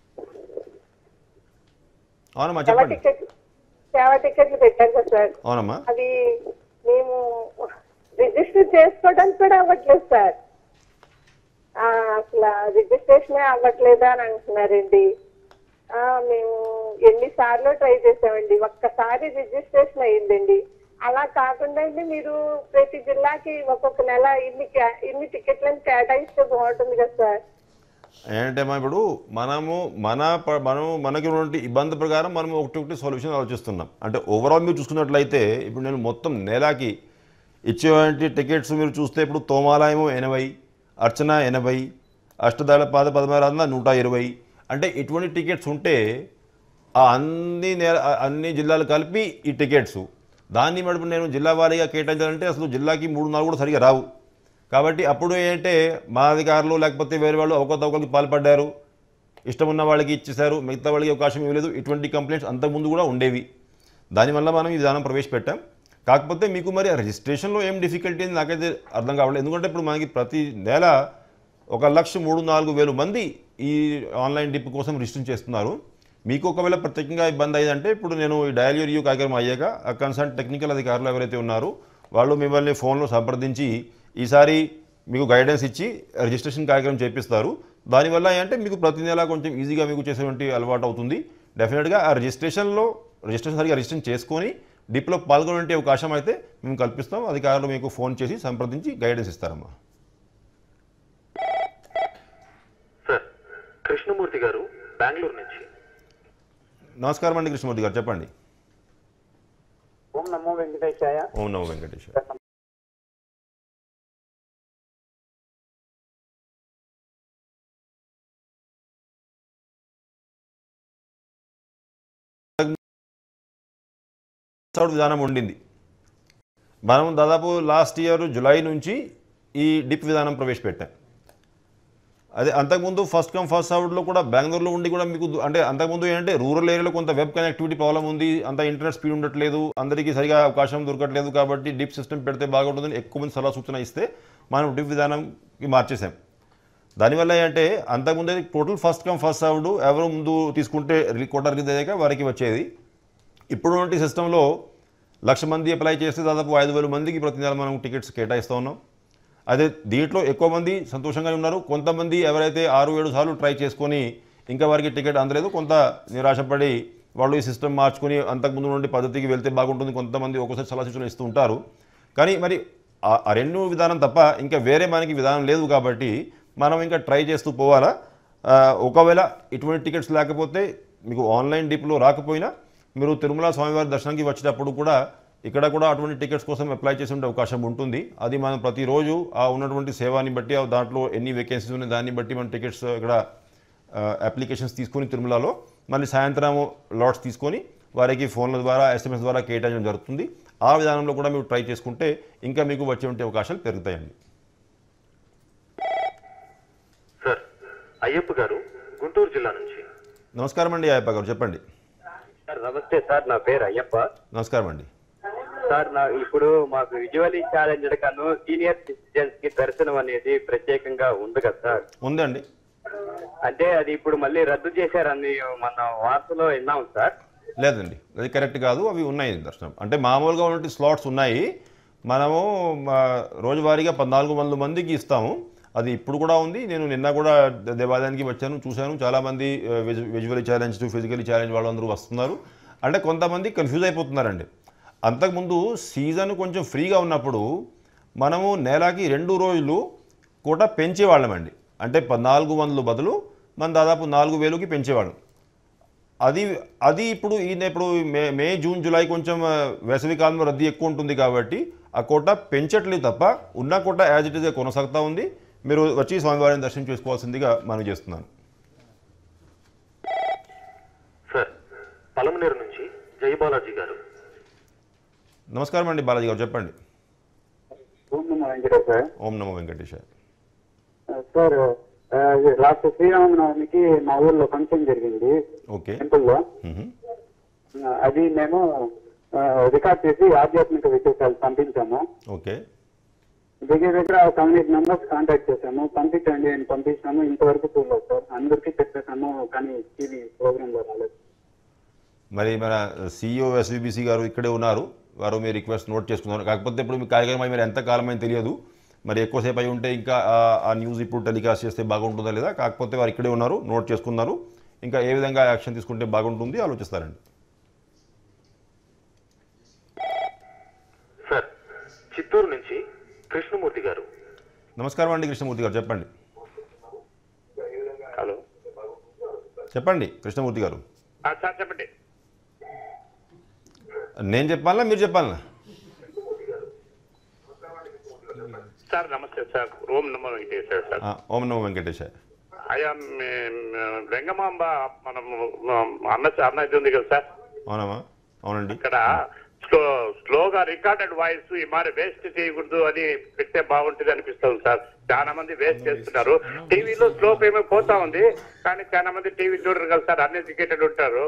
అవునమ్మా సేవా చెప్పండి టికెట్లు సేవా టికెట్లు పెట్టారు కదా సార్ అవునమ్మా అవి మేము రిజిస్టర్ చేసుకోవడానికి కూడా అవ్వట్లేదు సార్ ఆ, అసలు రిజిస్ట్రేషన్ అవ్వట్లేదా అని అంటున్నారండి ఆ, మేము ఎన్నిసార్లు ట్రై చేసామండి ఒక్కసారి రిజిస్ట్రేషన్ అయ్యిందండి అలా కాకుండా అండి మీరు ప్రతి జిల్లాకి ఒక్కొక్క నెల ఇన్ని క్యా- ఇన్ని టికెట్లను కేటాయిస్తే బాగుంటుంది కదా సార్ ఏంటంటే అమ్మా ఇప్పుడు మనము మన ప- మనం మనకి ఉన్నటువంటి ఇబ్బంది ప్రకారం మనం ఒకటి ఒకటి సొల్యూషన్ ఆలోచిస్తున్నాం అంటే ఓవరాల్ మీరు చూసుకున్నట్లయితే ఇప్పుడు నేను మొత్తం నెలకి ఇచ్చేటువంటి టికెట్స్ మీరు చూస్తే ఇప్పుడు తోమాలయము ఎనభై అర్చన ఎనభై అష్టదళ పాద పదమారాధన నూట ఇరవై అంటే ఇటువంటి టికెట్స్ ఉంటే ఆ అన్ని నెల ఆ అన్ని జిల్లాలు కలిపి ఈ టికెట్స్ దాన్ని మడుపు నేను జిల్లా వారీగా కేటాయించాలంటే అసలు జిల్లాకి మూడు నాలుగు కూడా సరిగా రావు కాబట్టి అప్పుడు ఏంటంటే మా అధికారులు లేకపోతే వేరే వాళ్ళు అవకతవకలకి పాల్పడ్డారు ఇష్టం ఉన్న వాళ్ళకి ఇచ్చేశారు మిగతా వాళ్ళకి అవకాశం ఇవ్వలేదు ఇటువంటి కంప్లైంట్స్ అంతకుముందు కూడా ఉండేవి దానివల్ల మనం ఈ విధానం ప్రవేశపెట్టాం కాకపోతే మీకు మరి ఆ రిజిస్ట్రేషన్లో ఏం డిఫికల్టీ అని నాకైతే అర్థం కావట్లేదు ఎందుకంటే ఇప్పుడు మనకి ప్రతి నెల ఒక లక్ష మూడు నాలుగు వేలు మంది ఈ ఆన్లైన్ డిప్ కోసం రిజిస్ట్రేషన్ చేస్తున్నారు మీకు ఒకవేళ ప్రత్యేకంగా ఇబ్బంది అయ్యిందంటే ఇప్పుడు నేను ఈ డయల్ రివ్యూ కార్యక్రమం అయ్యాక ఆ కన్సర్న్ టెక్నికల్ అధికారులు ఎవరైతే ఉన్నారో వాళ్ళు మిమ్మల్ని ఫోన్లో సంప్రదించి ఈసారి మీకు గైడెన్స్ ఇచ్చి రిజిస్ట్రేషన్ కార్యక్రమం చేపిస్తారు దానివల్ల ఏంటంటే మీకు ప్రతి నెల కొంచెం ఈజీగా మీకు చేసేటువంటి అలవాటు అవుతుంది డెఫినెట్గా ఆ రిజిస్ట్రేషన్లో రిజిస్ట్రేషన్ సరిగా రిజిస్ట్రేషన్ చేసుకొని డిప్లో పాల్గొనే అవకాశం అయితే మేము కల్పిస్తాం అధికారులు మీకు ఫోన్ చేసి సంప్రదించి గైడెన్స్ ఇస్తారమ్మా సార్ కృష్ణమూర్తి గారు బెంగళూరు నుంచి నమస్కారం అండి కృష్ణమూర్తి గారు చెప్పండి ఓం నమో వెంకటేశాయ ఓం నమో వెంకటేశ్వర అవుట్ విధానం ఉండింది మనం దాదాపు లాస్ట్ ఇయర్ జులై నుంచి ఈ డిప్ విధానం ప్రవేశపెట్టాం అదే అంతకుముందు ఫస్ట్ కమ్ ఫస్ట్ అవుట్లో కూడా బెంగళూరులో ఉండి కూడా మీకు దు- అంటే అంతకుముందు ఏంటంటే రూరల్ ఏరియాలో కొంత వెబ్ కనెక్టివిటీ ప్రాబ్లం ఉంది అంత ఇంటర్నెట్ స్పీడ్ ఉండట్లేదు అందరికీ సరిగా అవకాశం దొరకట్లేదు కాబట్టి డిప్ సిస్టమ్ పెడితే బాగుంటుందని ఎక్కువ మంది సలహా సూచన ఇస్తే మనం డిప్ విధానంకి మార్చేసాం దానివల్ల ఏంటంటే అంతకుముందు టోటల్ ఫస్ట్ కమ్ ఫస్ట్ అవుడు ఎవరు ముందు తీసుకుంటే రి- కోట రిలీజ్ అయ్యాక వారికి వచ్చేది ఇప్పుడున్నటువంటి సిస్టంలో లక్ష మంది అప్లై చేస్తే దాదాపు ఐదు వేల మందికి ప్రతి నెల మనం టికెట్స్ కేటాయిస్తూ ఉన్నాం అదే దీంట్లో ఎక్కువ మంది సంతోషంగానే ఉన్నారు కొంతమంది ఎవరైతే ఆరు ఏడు సార్లు ట్రై చేసుకొని ఇంకా వారికి టికెట్ అందలేదు కొంత నిరాశపడి వాళ్ళు ఈ సిస్టమ్ మార్చుకొని అంతకుముందు నుండి పద్ధతికి వెళ్తే బాగుంటుంది కొంతమంది ఒక్కోసారి సలహా సూచనలు ఇస్తూ ఉంటారు కానీ మరి ఆ- ఆ రెండు విధానం తప్ప ఇంకా వేరే మనకి విధానం లేదు కాబట్టి మనం ఇంకా ట్రై చేస్తూ పోవాలా ఆ, ఒకవేళ ఇటువంటి టికెట్స్ లేకపోతే మీకు ఆన్లైన్ డిప్లో రాకపోయినా మీరు తిరుమల స్వామివారి దర్శనానికి వచ్చేటప్పుడు కూడా ఇక్కడ కూడా అటువంటి టికెట్స్ కోసం అప్లై చేసే ఉండే అవకాశం ఉంటుంది అది మనం ప్రతిరోజు ఆ ఉన్నటువంటి సేవాని బట్టి ఆ దాంట్లో ఎన్ని వేకెన్సీస్ ఉన్నాయి దాన్ని బట్టి మనం టికెట్స్ ఇక్కడ అప్లికేషన్స్ తీసుకొని తిరుమలలో మళ్ళీ సాయంత్రం లాట్స్ తీసుకొని వారికి ఫోన్ల ద్వారా ఎస్ఎంఎస్ ద్వారా కేటాయించడం జరుగుతుంది ఆ విధానంలో కూడా మీరు ట్రై చేసుకుంటే ఇంకా మీకు వచ్చే ఉండే అవకాశాలు పెరుగుతాయండి సార్ అయ్యప్ప గారు గుంటూరు జిల్లా నుంచి నమస్కారం అండి అయ్యప్ప గారు చెప్పండి సార్ నమస్తే సార్ నా పేరు అయ్యప్ప నమస్కారం అండి సార్ నా ఇప్పుడు మాకు విజువలీ ఛాలెంజ్డ్ కను సీనియర్ సిటిజన్స్ కి దర్శనం అనేది ప్రత్యేకంగా ఉంది కదా సార్ ఉందండి అంటే అది ఇప్పుడు మళ్ళీ రద్దు చేశారని మన వార్తలో విన్నాం సార్ లేదండి అది కరెక్ట్ కాదు అవి ఉన్నాయి దర్శనం అంటే మామూలుగా ఉన్నటువంటి స్లాట్స్ ఉన్నాయి మనము మా రోజువారీగా పద్నాలుగు వందల మందికి ఇస్తాము అది ఇప్పుడు కూడా ఉంది నేను నిన్న కూడా దే- దేవాలయానికి వచ్చాను చూశాను చాలామంది విజువల్ ఛాలెంజ్ ఫిజికలీ ఛాలెంజ్ వాళ్ళందరూ వస్తున్నారు అంటే కొంతమంది కన్ఫ్యూజ్ అయిపోతున్నారండి అంతకుముందు సీజన్ కొంచెం ఫ్రీగా ఉన్నప్పుడు మనము నెలకి రెండు రోజులు కూడా పెంచేవాళ్ళమండి అంటే పద్నాలుగు వందలు బదులు మనం దాదాపు నాలుగు వేలుకి పెంచేవాళ్ళం అది అది ఇప్పుడు ఈ ఇప్పుడు మే మే జూన్ జూలై కొంచెం ఆ, వేసవి కాలంలో రద్దీ ఎక్కువ ఉంటుంది కాబట్టి ఆ కోట పెంచట్లేదు తప్ప ఉన్న కోట యాజ్ ఇట్ ఈస్గా కొనసాగుతూ ఉంది మీరు వచ్చి స్వామివారిని దర్శనం చేసుకోవాల్సిందిగా మనం చేస్తున్నాను సార్ పలమనేరు నుంచి జయబాలాజీ గారు నమస్కారం అండి బాలాజీ గారు చెప్పండి ఓం నమో వెంకటేశ్వర ఓం నమో వెంకటేశ సార్ ఆ, ఇది లాస్ట్ శ్రీరామనవమికి మా ఊర్లో ఫంక్షన్ జరిగింది ఓకే టెంపుల్లో మ్మ్. ఆ, అది మేము ఆ, రికార్డ్ చేసి ఆధ్యాత్మిక విశేషాలు పంపించాము ఓకే దగ్గర దగ్గర సెవెన్ ఎయిట్ మెంబర్స్ కాంటాక్ట్ చేశాము పంపించండి అని పంపించాము ఇంతవరకు చూడలేదు సార్ అందరికీ చెప్పేసాము కానీ టీవీ ప్రోగ్రామ్ లో రాలేదు మరి మన సిఇఓ ఎస్విబిసి గారు ఇక్కడే ఉన్నారు వారు మీ రిక్వెస్ట్ నోట్ చేసుకున్నారు కాకపోతే ఇప్పుడు మీ కార్యక్రమం అయి మరి ఎంత కాలమైంది తెలియదు మరి ఎక్కువసేపు అయి ఉంటే ఇంకా ఆ- ఆ న్యూస్ ఇప్పుడు టెలికాస్ట్ చేస్తే బాగుంటుందా లేదా కాకపోతే వారు ఇక్కడే ఉన్నారు నోట్ చేసుకున్నారు ఇంకా ఏ విధంగా యాక్షన్ తీసుకుంటే బాగుంటుంది ఆలోచిస్తారండి సార్ చిత్తూరు నుంచి కృష్ణమూర్తి గారు నమస్కారం అండి కృష్ణమూర్తి గారు చెప్పండి హలో చెప్పండి కృష్ణమూర్తి గారు సార్ చెప్పండి నేను చెప్పాలా మీరు చెప్పాలా సార్ నమస్తే సార్ ఓం నమో వెంకటేశ్వర సార్ ఆ, ఓం నమో వెంకటేశ అయ్యా మే- మే- వెంగమాంబ మనము అన్న అన్న ఇది ఉంది కదా సార్ అవునమ్మా అవునండి ఇక్కడ స్లో స్లోగా రికార్డెడ్ వాయిస్ ఈ మరి వేస్ట్ చేయకూడదు అని పెడితే బాగుంటుంది అనిపిస్తుంది సార్ చాలా మంది వేస్ట్ చేస్తున్నారు టీవీలో స్లో పేమెంట్ పోతా ఉంది కానీ చాలా మంది టీవీ చూడరు కదా సార్ అన్ని టికెటెడ్ ఉంటారు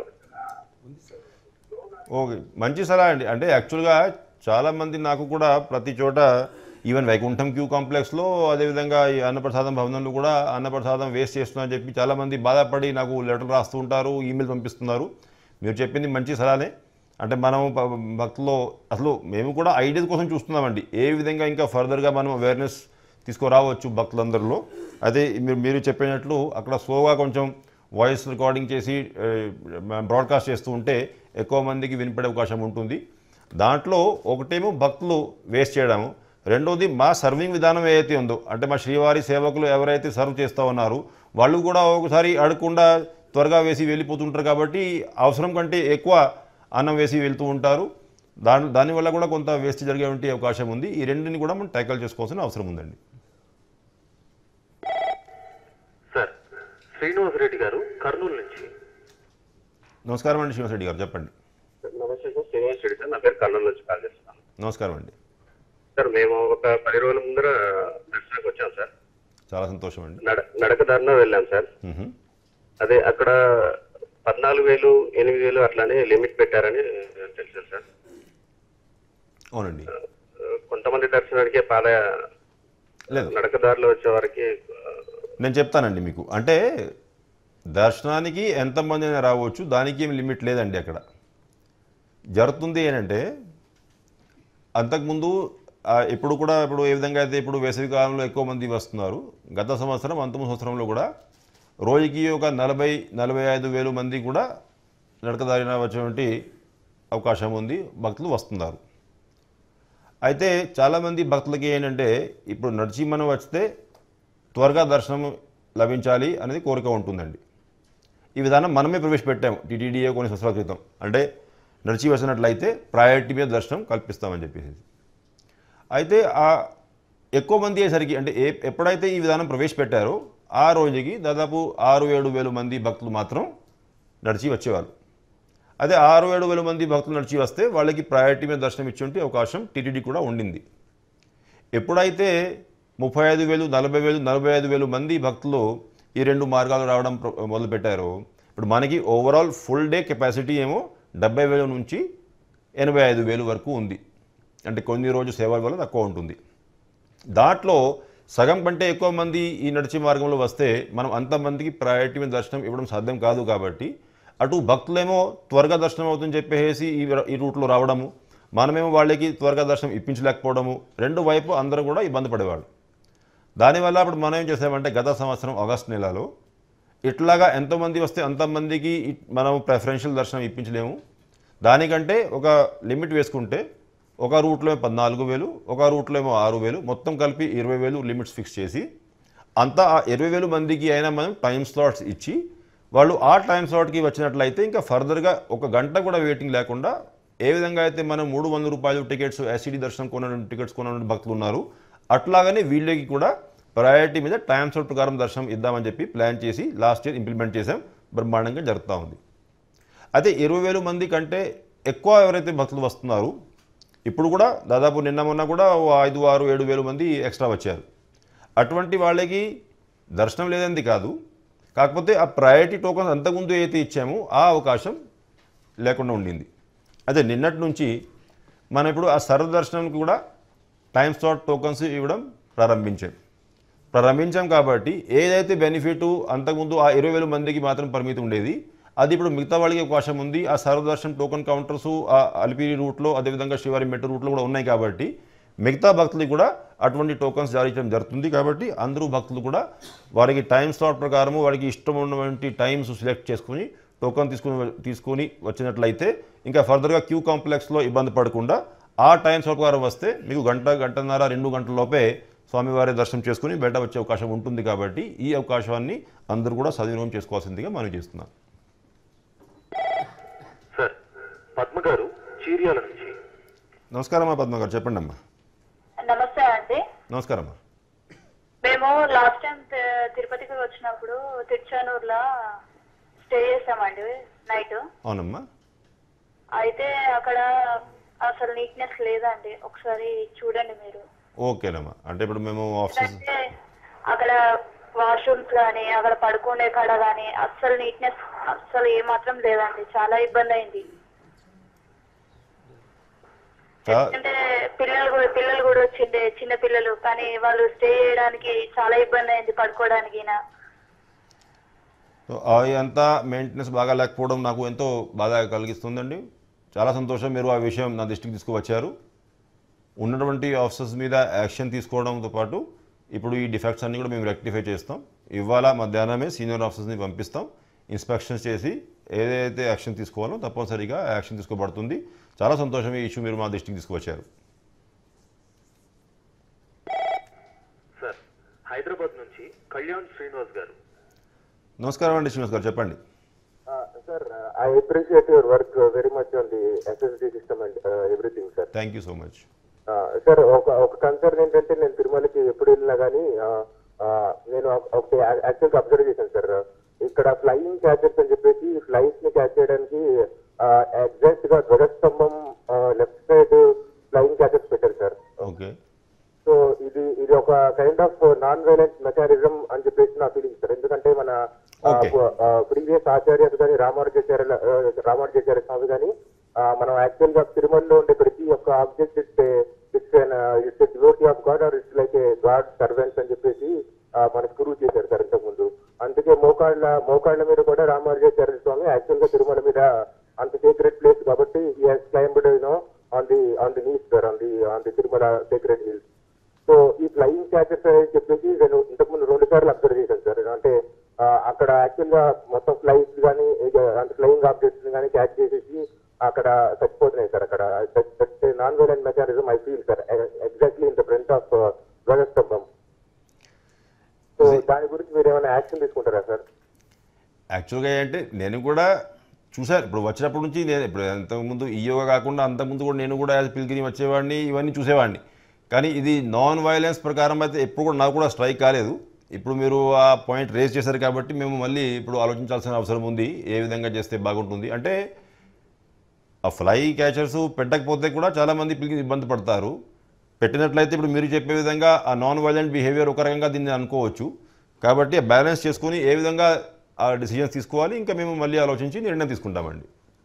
ఓకే మంచి సలహా అండి అంటే యాక్చువల్గా చాలామంది నాకు కూడా ప్రతి చోట ఈవెన్ వైకుంఠం క్యూ కాంప్లెక్స్లో అదేవిధంగా ఈ అన్నప్రసాదం భవనంలో కూడా అన్నప్రసాదం వేస్ట్ చేస్తున్నారని చెప్పి చాలామంది బాధపడి నాకు లెటర్ రాస్తూ ఉంటారు ఈమెయిల్ పంపిస్తున్నారు మీరు చెప్పింది మంచి సలహానే అంటే మనం ప- భక్తుల్లో అసలు మేము కూడా ఐడియాస్ కోసం చూస్తున్నామండి ఏ విధంగా ఇంకా ఫర్దర్గా మనం అవేర్నెస్ తీసుకురావచ్చు భక్తులందరిలో అదే మీరు మీరు చెప్పినట్లు అక్కడ స్లోగా కొంచెం వాయిస్ రికార్డింగ్ చేసి బ్రాడ్కాస్ట్ చేస్తూ ఉంటే ఎక్కువ మందికి వినిపడే అవకాశం ఉంటుంది దాంట్లో ఒకటేమో భక్తులు వేస్ట్ చేయడము రెండోది మా సర్వింగ్ విధానం ఏదైతే ఉందో అంటే మా శ్రీవారి సేవకులు ఎవరైతే సర్వ్ చేస్తూ ఉన్నారు వాళ్ళు కూడా ఒకసారి అడగకుండా త్వరగా వేసి వెళ్ళిపోతుంటారు కాబట్టి అవసరం కంటే ఎక్కువ అన్నం వేసి వెళ్తూ ఉంటారు దాని దానివల్ల కూడా కొంత వేస్ట్ జరిగే అవకాశం ఉంది ఈ రెండుని కూడా మనం ట్యాకల్ చేసుకోవాల్సిన అవసరం ఉందండి సార్ శ్రీనివాస్ రెడ్డి గారు కర్నూలు నుంచి నమస్కారం అండి శ్రీనివాస్ రెడ్డి గారు చెప్పండి నమస్తే సార్ శ్రీనివాస్ రెడ్డి సార్ నా పేరు కర్నూలు నుంచి కాల్ చేస్తున్నాను నమస్కారం అండి సార్ మేము ఒక పది రోజుల ముందర దర్శనానికి వచ్చాం సార్ చాలా సంతోషం అండి నడ నడక దారిలో వెళ్ళాం సార్ మ్హూ. అదే అక్కడ పద్నాలుగు వేలు ఎనిమిది వేలు అట్లానే లిమిట్ పెట్టారని తెలుసు సార్ అవునండి కొంతమంది దర్శనానికే పాద లేదు నడక దారిలో వచ్చే వారికి నేను చెప్తానండి మీకు అంటే దర్శనానికి ఎంతమంది అయినా రావచ్చు దానికి ఏమి లిమిట్ లేదండి అక్కడ జరుగుతుంది ఏంటంటే అంతకుముందు ఆ, ఇప్పుడు కూడా ఇప్పుడు ఏ విధంగా అయితే ఇప్పుడు వేసవి కాలంలో ఎక్కువ మంది వస్తున్నారు గత సంవత్సరం అంతమ సంవత్సరంలో కూడా రోజుకి ఒక నలభై నలభై ఐదు వేలు మంది కూడా నడకదారిన వచ్చేటువంటి అవకాశం ఉంది భక్తులు వస్తున్నారు అయితే చాలామంది భక్తులకి ఏంటంటే ఇప్పుడు నడిచి మనం వస్తే త్వరగా దర్శనం లభించాలి అనేది కోరిక ఉంటుందండి ఈ విధానం మనమే ప్రవేశపెట్టాము టీటీడీఏ కొన్ని సంవత్సరాల క్రితం అంటే నడిచి వచ్చినట్లయితే ప్రయారిటీ మీద దర్శనం కల్పిస్తామని చెప్పేసి అయితే ఆ ఎక్కువ మంది అయ్యేసరికి అంటే ఏ ఎప్పుడైతే ఈ విధానం ప్రవేశపెట్టారో ఆ రోజుకి దాదాపు ఆరు ఏడు వేలు మంది భక్తులు మాత్రం నడిచి వచ్చేవాళ్ళు అదే ఆరు ఏడు వేల మంది భక్తులు నడిచి వస్తే వాళ్ళకి ప్రయారిటీ మీద దర్శనం ఇచ్చేంటి అవకాశం టీటీడీ కూడా ఉండింది ఎప్పుడైతే ముప్పై ఐదు వేలు నలభై వేలు నలభై ఐదు వేలు మంది భక్తులు ఈ రెండు మార్గాలు రావడం ప్ర- మొదలుపెట్టారో ఇప్పుడు మనకి ఓవరాల్ ఫుల్ డే కెపాసిటీ ఏమో డెబ్బై వేల నుంచి ఎనభై ఐదు వేలు వరకు ఉంది అంటే కొన్ని రోజు సేవల వల్ల తక్కువ ఉంటుంది దాంట్లో సగం కంటే ఎక్కువ మంది ఈ నడిచే మార్గంలో వస్తే మనం అంతమందికి ప్రయారిటీ మీద దర్శనం ఇవ్వడం సాధ్యం కాదు కాబట్టి అటు భక్తులేమో త్వరగా దర్శనం అవుతుందని చెప్పేసి ఈ ఈ రూట్లో రావడము మనమేమో వాళ్ళకి త్వరగా దర్శనం ఇప్పించలేకపోవడము రెండు వైపు అందరూ కూడా ఇబ్బంది పడేవాళ్ళు దానివల్ల అప్పుడు మనం ఏం చేసామంటే గత సంవత్సరం ఆగస్ట్ నెలలో ఇట్లాగా ఎంతమంది వస్తే అంతమందికి ఇ- మనం ప్రెఫరెన్షియల్ దర్శనం ఇప్పించలేము దానికంటే ఒక లిమిట్ వేసుకుంటే ఒక రూట్లో పద్నాలుగు వేలు ఒక రూట్లో ఏమో ఆరు వేలు మొత్తం కలిపి ఇరవై వేలు లిమిట్స్ ఫిక్స్ చేసి అంతా ఆ ఇరవై వేలు మందికి అయినా మనం టైం స్లాట్స్ ఇచ్చి వాళ్ళు ఆ టైం స్లాట్కి వచ్చినట్లయితే ఇంకా ఫర్దర్గా ఒక గంట కూడా వెయిటింగ్ లేకుండా ఏ విధంగా అయితే మనం మూడు వందల రూపాయలు టికెట్స్ ఎస్సీడీ దర్శనం కొన టికెట్స్ కొన భక్తులు ఉన్నారు అట్లాగనే వీళ్ళకి కూడా ప్రయారిటీ మీద టైం స్లాట్ ప్రకారం దర్శనం ఇద్దామని చెప్పి ప్లాన్ చేసి లాస్ట్ ఇయర్ ఇంప్లిమెంట్ చేసాం బ్రహ్మాండంగా జరుగుతూ ఉంది అయితే ఇరవై వేలు మంది కంటే ఎక్కువ ఎవరైతే భక్తులు వస్తున్నారు ఇప్పుడు కూడా దాదాపు నిన్న మొన్న కూడా ఓ ఐదు ఆరు ఏడు వేలు మంది ఎక్స్ట్రా వచ్చారు అటువంటి వాళ్ళకి దర్శనం లేదంది కాదు కాకపోతే ఆ ప్రయారిటీ టోకన్స్ అంతకుముందు ఏదైతే ఇచ్చామో ఆ అవకాశం లేకుండా ఉండింది అదే నిన్నటి నుంచి మనం ఇప్పుడు ఆ సర్వ దర్శనంకి కూడా టైం స్లాట్ టోకన్స్ ఇవ్వడం ప్రారంభించాం ప్రారంభించాం కాబట్టి ఏదైతే బెనిఫిట్ అంతకుముందు ఆ ఇరవై వేల మందికి మాత్రం పరిమితి ఉండేది అది ఇప్పుడు మిగతా వాళ్ళకి అవకాశం ఉంది ఆ సర్వదర్శన్ టోకన్ కౌంటర్స్ ఆ అలిపిరి రూట్లో అదేవిధంగా శివారి మెట్టు రూట్లో కూడా ఉన్నాయి కాబట్టి మిగతా భక్తులకు కూడా అటువంటి టోకన్స్ జారీ చేయడం జరుగుతుంది కాబట్టి అందరూ భక్తులు కూడా వారికి టైం స్లాట్ ప్రకారము వారికి ఇష్టం ఉన్నటువంటి టైమ్స్ సెలెక్ట్ చేసుకుని టోకన్ తీసుకుని తీసుకొని వచ్చినట్లయితే ఇంకా ఫర్దర్గా క్యూ కాంప్లెక్స్లో ఇబ్బంది పడకుండా ఆ టైం స్లాట్ ప్రకారం వస్తే మీకు గంట గంటన్నర రెండు గంటల లోపే స్వామివారి దర్శనం చేసుకుని బయట వచ్చే అవకాశం ఉంటుంది కాబట్టి ఈ అవకాశాన్ని అందరూ కూడా సద్వినియోగం చేసుకోవాల్సిందిగా మనం చేస్తున్నాం సార్ పద్మ గారు చీరియాల నుంచి నమస్కారం అమ్మా పద్మ గారు చెప్పండి అమ్మా నమస్తే అండి నమస్కారం అమ్మా మేము లాస్ట్ టైం తి- తిరుపతికి వచ్చినప్పుడు తిరుచానూరులో స్టే చేసామండి నైట్ అవునమ్మా అయితే అక్కడ అసలు నీట్నెస్ లేదండి ఒకసారి చూడండి మీరు ఓకేనమ్మా అంటే ఇప్పుడు మేము ఆఫీస్ అంటే అక్కడ వాష్రూమ్స్ కానీ అక్కడ పడుకునే కాడ కానీ అస్సలు నీట్నెస్ అస్సలు ఏమాత్రం లేదండి చాలా ఇబ్బంది అయింది చా- అంటే పిల్లలు కూడా పిల్లలు కూడా వచ్చిండే చిన్న పిల్లలు కానీ వాళ్ళు స్టే చేయడానికి చాలా ఇబ్బంది అయింది పడుకోవడానికి ఈయన. సో అవి అంతా మెయింటెనెన్స్ బాగా లేకపోవడం నాకు ఎంతో బాధ కలిగిస్తుందండి చాలా సంతోషం మీరు ఆ విషయం నా దృష్టికి తీసుకువచ్చారు ఉన్నటువంటి ఆఫీసర్స్ మీద యాక్షన్ తీసుకోవడంతో పాటు ఇప్పుడు ఈ డిఫెక్ట్స్ అన్ని కూడా మేము రెక్టిఫై చేస్తాం ఇవాళ మధ్యాహ్నమే సీనియర్ ఆఫీసర్స్ని పంపిస్తాం ఇన్స్పెక్షన్స్ చేసి ఏదైతే యాక్షన్ తీసుకోవాలో తప్పనిసరిగా యాక్షన్ తీసుకోబడుతుంది చాలా సంతోషం ఈ ఇష్యూ మీరు మా దృష్టికి తీసుకువచ్చారు సార్ హైదరాబాద్ నుంచి కళ్యాణ్ శ్రీనివాస్ గారు నమస్కారం అండి శ్రీనివాస్ గారు చెప్పండి sir I appreciate your work very much on the SSD system and everything sir thank you so much sir ఒక ఒక కన్సర్న్ ఏంటంటే నేను తిరుమలకి ఎప్పుడు వెళ్ళినా కానీ నేను ఒక- ఒకటి యాక్చువల్గా అబ్జర్వ్ చేశాను సార్ ఇక్కడ ఫ్లయింగ్ క్యాచెస్ అని చెప్పేసి ఫ్లైట్స్ ని క్యాచ్ చేయడానికి ఎగ్జాక్ట్ గా ధ్వజస్తంభం లెఫ్ట్ సైడ్ ఫ్లయింగ్ క్యాచెస్ పెట్టారు సార్ ఓకే సో ఇది ఇది ఒక kind of non violent mechanism అని చెప్పేసి నా ఫీలింగ్ సార్ ఎందుకంటే మన ప్రీవియస్ ఆచార్యస్ కానీ రామానుజాచార్య రామానుజాచార్య స్వామి కానీ మనం యాక్చువల్ గా తిరుమలలో ఉండే ప్రతి ఒక్క object it's it's it's devotee of god or it's like a god servants అని చెప్పేసి ఆ, మనకు ప్రూవ్ చేశారు సార్ ఇంతకు ముందు అందుకే మోకాళ్ళ మోకాళ్ళ మీద కూడా రామానుజాచార్య స్వామి యాక్చువల్ గా తిరుమల మీద అంత సీక్రెట్ ప్లేస్ కాబట్టి ఈ has climbed you know on the on the knees sir on the on the Tirumala secret hills so ఈ ఫ్లయింగ్ క్యాచెస్ అని చెప్పేసి నేను ఇంతకుముందు రెండు సార్లు అబ్జర్వ్ చేశాను సార్ అంటే ఆ, అక్కడ యాక్చువల్ గా మొత్తం ఫ్లైట్స్ కానీ అంటే ఫ్లయింగ్ ఆబ్జెక్ట్స్ కానీ క్యాచ్ చేసేసి అక్కడ చచ్చిపోతున్నాయి సార్ అక్కడ non violent mechanism I feel sir exactly in the front of ధ్వజస్తంభం సో దాని గురించి మీరు ఏమైనా యాక్షన్ తీసుకుంటారా సార్ యాక్చువల్గా ఏంటంటే నేను కూడా చూశాను ఇప్పుడు వచ్చినప్పటి నుంచి నేను ఇప్పుడు అంతకుముందు ఈ యోగా కాకుండా అంతకుముందు కూడా నేను కూడా యాజ్ పిల్గిరి వచ్చేవాడిని ఇవన్నీ చూసేవాడిని కానీ ఇది నాన్ వైలెన్స్ ప్రకారం అయితే ఎప్పుడు కూడా నాకు కూడా స్ట్రైక్ కాలేదు ఇప్పుడు మీరు ఆ పాయింట్ రేజ్ చేశారు కాబట్టి మేము మళ్ళీ ఇప్పుడు ఆలోచించాల్సిన అవసరం ఉంది ఏ విధంగా చేస్తే బాగుంటుంది అంటే ఆ ఫ్లై క్యాచర్స్ పెట్టకపోతే కూడా చాలామంది పిల్లలు ఇబ్బంది పడతారు పెట్టినట్లయితే ఇప్పుడు మీరు చెప్పే విధంగా ఆ నాన్ వైలెంట్ బిహేవియర్ ఒక రకంగా దీన్ని అనుకోవచ్చు కాబట్టి బ్యాలెన్స్ చేసుకొని ఏ విధంగా ఆ డిసిజన్స్ తీసుకోవాలి ఇంకా మేము మళ్ళీ ఆలోచించి నిర్ణయం తీసుకుంటామండి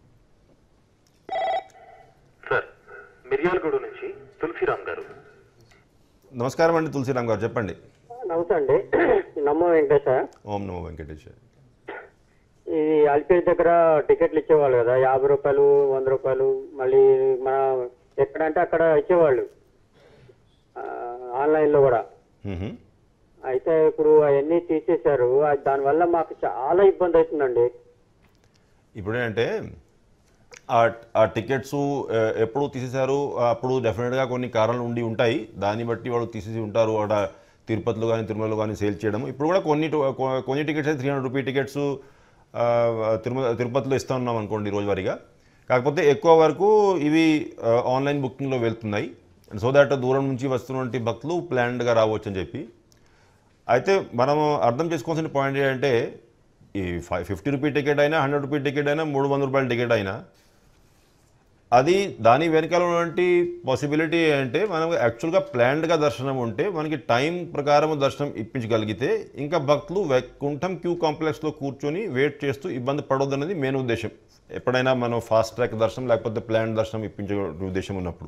సార్ మిర్యాలగూడ నుంచి తులసిరామ్ గారు నమస్కారం అండి తులసిరామ్ గారు చెప్పండి నమస్తే అండి నమ్మో వెంకటేశ ఓం నమో వెంకటేశ్వర ఈ అల్పేజ్ దగ్గర టికెట్లు ఇచ్చేవాళ్ళు కదా యాభై రూపాయలు వంద రూపాయలు మళ్ళీ మన ఎక్కడంటే అక్కడ ఇచ్చేవాళ్ళు ఆ, ఆన్లైన్లో కూడా అయితే ఇప్పుడు అవన్నీ తీసేశారు అది దానివల్ల మాకు చాలా ఇబ్బంది అవుతుందండి ఇప్పుడు ఏంటంటే ఆ ఆ టికెట్స్ ఆ, ఎప్పుడు తీసేశారు అప్పుడు డెఫినెట్గా కొన్ని కారణాలు ఉండి ఉంటాయి దాన్ని బట్టి వాళ్ళు తీసేసి ఉంటారు అక్కడ తిరుపతిలో కానీ తిరుమలలో కానీ సేల్ చేయడం ఇప్పుడు కూడా కొన్ని టు- కొ- కొన్ని టికెట్స్ అయితే త్రీ హండ్రెడ్ రూపీ టికెట్స్ ఆ, తిరుమల తిరుపతిలో ఇస్తూ ఉన్నాం అనుకోండి రోజువారీగా కాకపోతే ఎక్కువ వరకు ఇవి ఆ, ఆన్లైన్ బుకింగ్లో వెళ్తున్నాయి సో దాట్ దూరం నుంచి వస్తున్నటువంటి భక్తులు ప్లాన్డ్గా రావచ్చు అని చెప్పి అయితే మనం అర్థం చేసుకోవాల్సిన పాయింట్ ఏంటంటే ఈ ఫైవ్ ఫిఫ్టీ రూపీ టికెట్ అయినా హండ్రెడ్ రూపీ టికెట్ అయినా మూడు వందల రూపాయల టికెట్ అయినా అది దాని వెనకాల ఉన్నటువంటి పాసిబిలిటీ అంటే మనం యాక్చువల్గా ప్లాన్డ్గా దర్శనం ఉంటే మనకి టైం ప్రకారం దర్శనం ఇప్పించగలిగితే ఇంకా భక్తులు వైకుంఠం క్యూ కాంప్లెక్స్లో కూర్చొని వెయిట్ చేస్తూ ఇబ్బంది పడొద్దు అనేది మెయిన్ ఉద్దేశం ఎప్పుడైనా మనం ఫాస్ట్ ట్రాక్ దర్శనం లేకపోతే ప్లాన్ దర్శనం ఇప్పించే ఉద్దేశం ఉన్నప్పుడు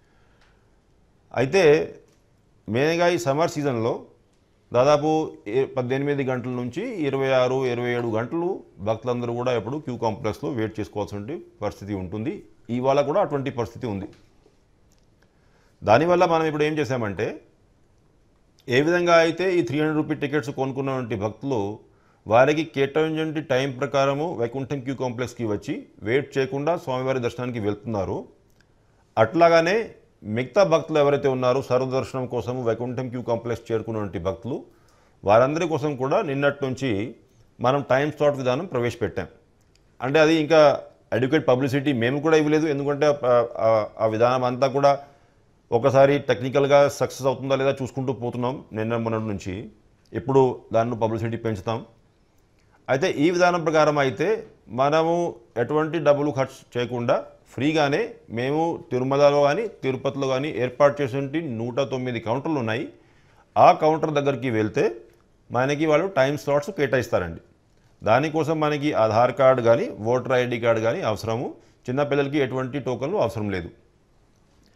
అయితే మెయిన్గా ఈ సమ్మర్ సీజన్లో దాదాపు ఏ- పద్దెనిమిది గంటల నుంచి ఇరవై ఆరు ఇరవై ఏడు గంటలు భక్తులందరూ కూడా ఎప్పుడు క్యూ కాంప్లెక్స్లో వెయిట్ చేసుకోవాల్సిన పరిస్థితి ఉంటుంది ఇవాళ కూడా అటువంటి పరిస్థితి ఉంది దానివల్ల మనం ఇప్పుడు ఏం చేశామంటే ఏ విధంగా అయితే ఈ త్రీ హండ్రెడ్ రూపీ టికెట్స్ కొనుక్కున్నటువంటి భక్తులు వారికి కేటాయించిన టైం ప్రకారము వైకుంఠం క్యూ కాంప్లెక్స్కి వచ్చి వెయిట్ చేయకుండా స్వామివారి దర్శనానికి వెళ్తున్నారు అట్లాగానే మిగతా భక్తులు ఎవరైతే ఉన్నారో సర్వదర్శనం కోసం వైకుంఠం క్యూ కాంప్లెక్స్ చేరుకున్నటువంటి భక్తులు వారందరి కోసం కూడా నిన్నటి నుంచి మనం టైం స్లాట్ విధానం ప్రవేశపెట్టాం అంటే అది ఇంకా అడ్యుకేట్ పబ్లిసిటీ మేము కూడా ఇవ్వలేదు ఎందుకంటే ఆ- ఆ- ఆ విధానం అంతా కూడా ఒకసారి టెక్నికల్గా సక్సెస్ అవుతుందా లేదా చూసుకుంటూ పోతున్నాం నిన్న మొన్నటి నుంచి ఇప్పుడు దాన్ని పబ్లిసిటీ పెంచుతాం అయితే ఈ విధానం ప్రకారం అయితే మనము ఎటువంటి డబ్బులు ఖర్చు చేయకుండా ఫ్రీగానే మేము తిరుమలలో కానీ తిరుపతిలో కానీ ఏర్పాటు చేసినటువంటి నూట తొమ్మిది కౌంటర్లు ఉన్నాయి ఆ కౌంటర్ దగ్గరికి వెళ్తే మనకి వాళ్ళు టైం స్లాట్స్ కేటాయిస్తారండి దానికోసం మనకి ఆధార్ కార్డు కానీ ఓటర్ ఐడి కార్డు కానీ అవసరము చిన్నపిల్లలకి ఎటువంటి టోకన్లు అవసరం లేదు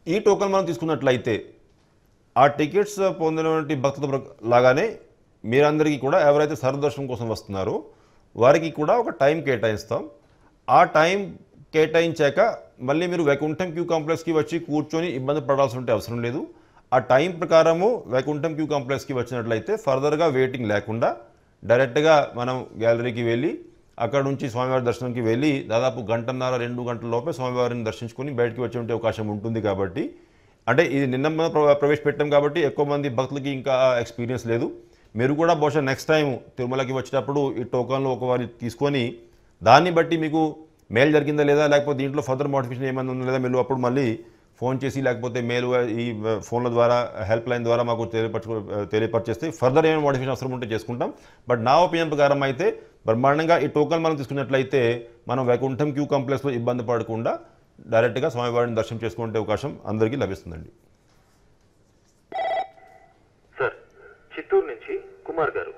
ఈ టోకన్ మనం తీసుకున్నట్లయితే ఆ టికెట్స్ పొందినటువంటి భక్తుల ప్ర- లాగానే మీరందరికీ కూడా ఎవరైతే సర్వదర్శనం కోసం వస్తున్నారో వారికి కూడా ఒక టైం కేటాయిస్తాం ఆ టైం కేటాయించాక మళ్ళీ మీరు వైకుంఠం క్యూ కాంప్లెక్స్కి వచ్చి కూర్చొని ఇబ్బంది పడాల్సి ఉంటే అవసరం లేదు ఆ టైం ప్రకారము వైకుంఠం క్యూ కాంప్లెక్స్కి వచ్చినట్లయితే ఫర్దర్గా వెయిటింగ్ లేకుండా డైరెక్ట్గా మనం గ్యాలరీకి వెళ్ళి అక్కడ నుంచి స్వామివారి దర్శనంకి వెళ్ళి దాదాపు గంటన్నర రెండు గంటల లోపే స్వామివారిని దర్శించుకొని బయటికి వచ్చే ఉంటే అవకాశం ఉంటుంది కాబట్టి అంటే ఇది నిన్న మనం ప్ర- ప్రవేశపెట్టాం కాబట్టి ఎక్కువ మంది భక్తులకి ఇంకా ఎక్స్పీరియన్స్ లేదు మీరు కూడా బహుశా నెక్స్ట్ టైం తిరుమలకి వచ్చేటప్పుడు ఈ టోకన్లు ఒక వారి తీసుకొని దాన్ని బట్టి మీకు మెయిల్ జరిగిందా లేదా లేకపోతే దీంట్లో ఫర్దర్ మోడిఫికేషన్ ఏమైనా ఉందా లేదా మీరు అప్పుడు మళ్ళీ ఫోన్ చేసి లేకపోతే మెయిల్ ఈ ఫోన్ల ద్వారా హెల్ప్ లైన్ ద్వారా మాకు తెలియపరచు తెలియపరిచేస్తే ఫర్దర్ ఏమైనా మోడిఫికేషన్ అవసరం ఉంటే చేసుకుంటాం బట్ నా ఒపీనియన్ ప్రకారం అయితే బ్రహ్మాండంగా ఈ టోకన్ మనం తీసుకున్నట్లయితే మనం వైకుంఠం క్యూ కాంప్లెక్స్లో ఇబ్బంది పడకుండా డైరెక్ట్గా స్వామివారిని దర్శనం చేసుకునే అవకాశం అందరికీ లభిస్తుందండి సార్ చిత్తూరు నుంచి కుమార్ గారు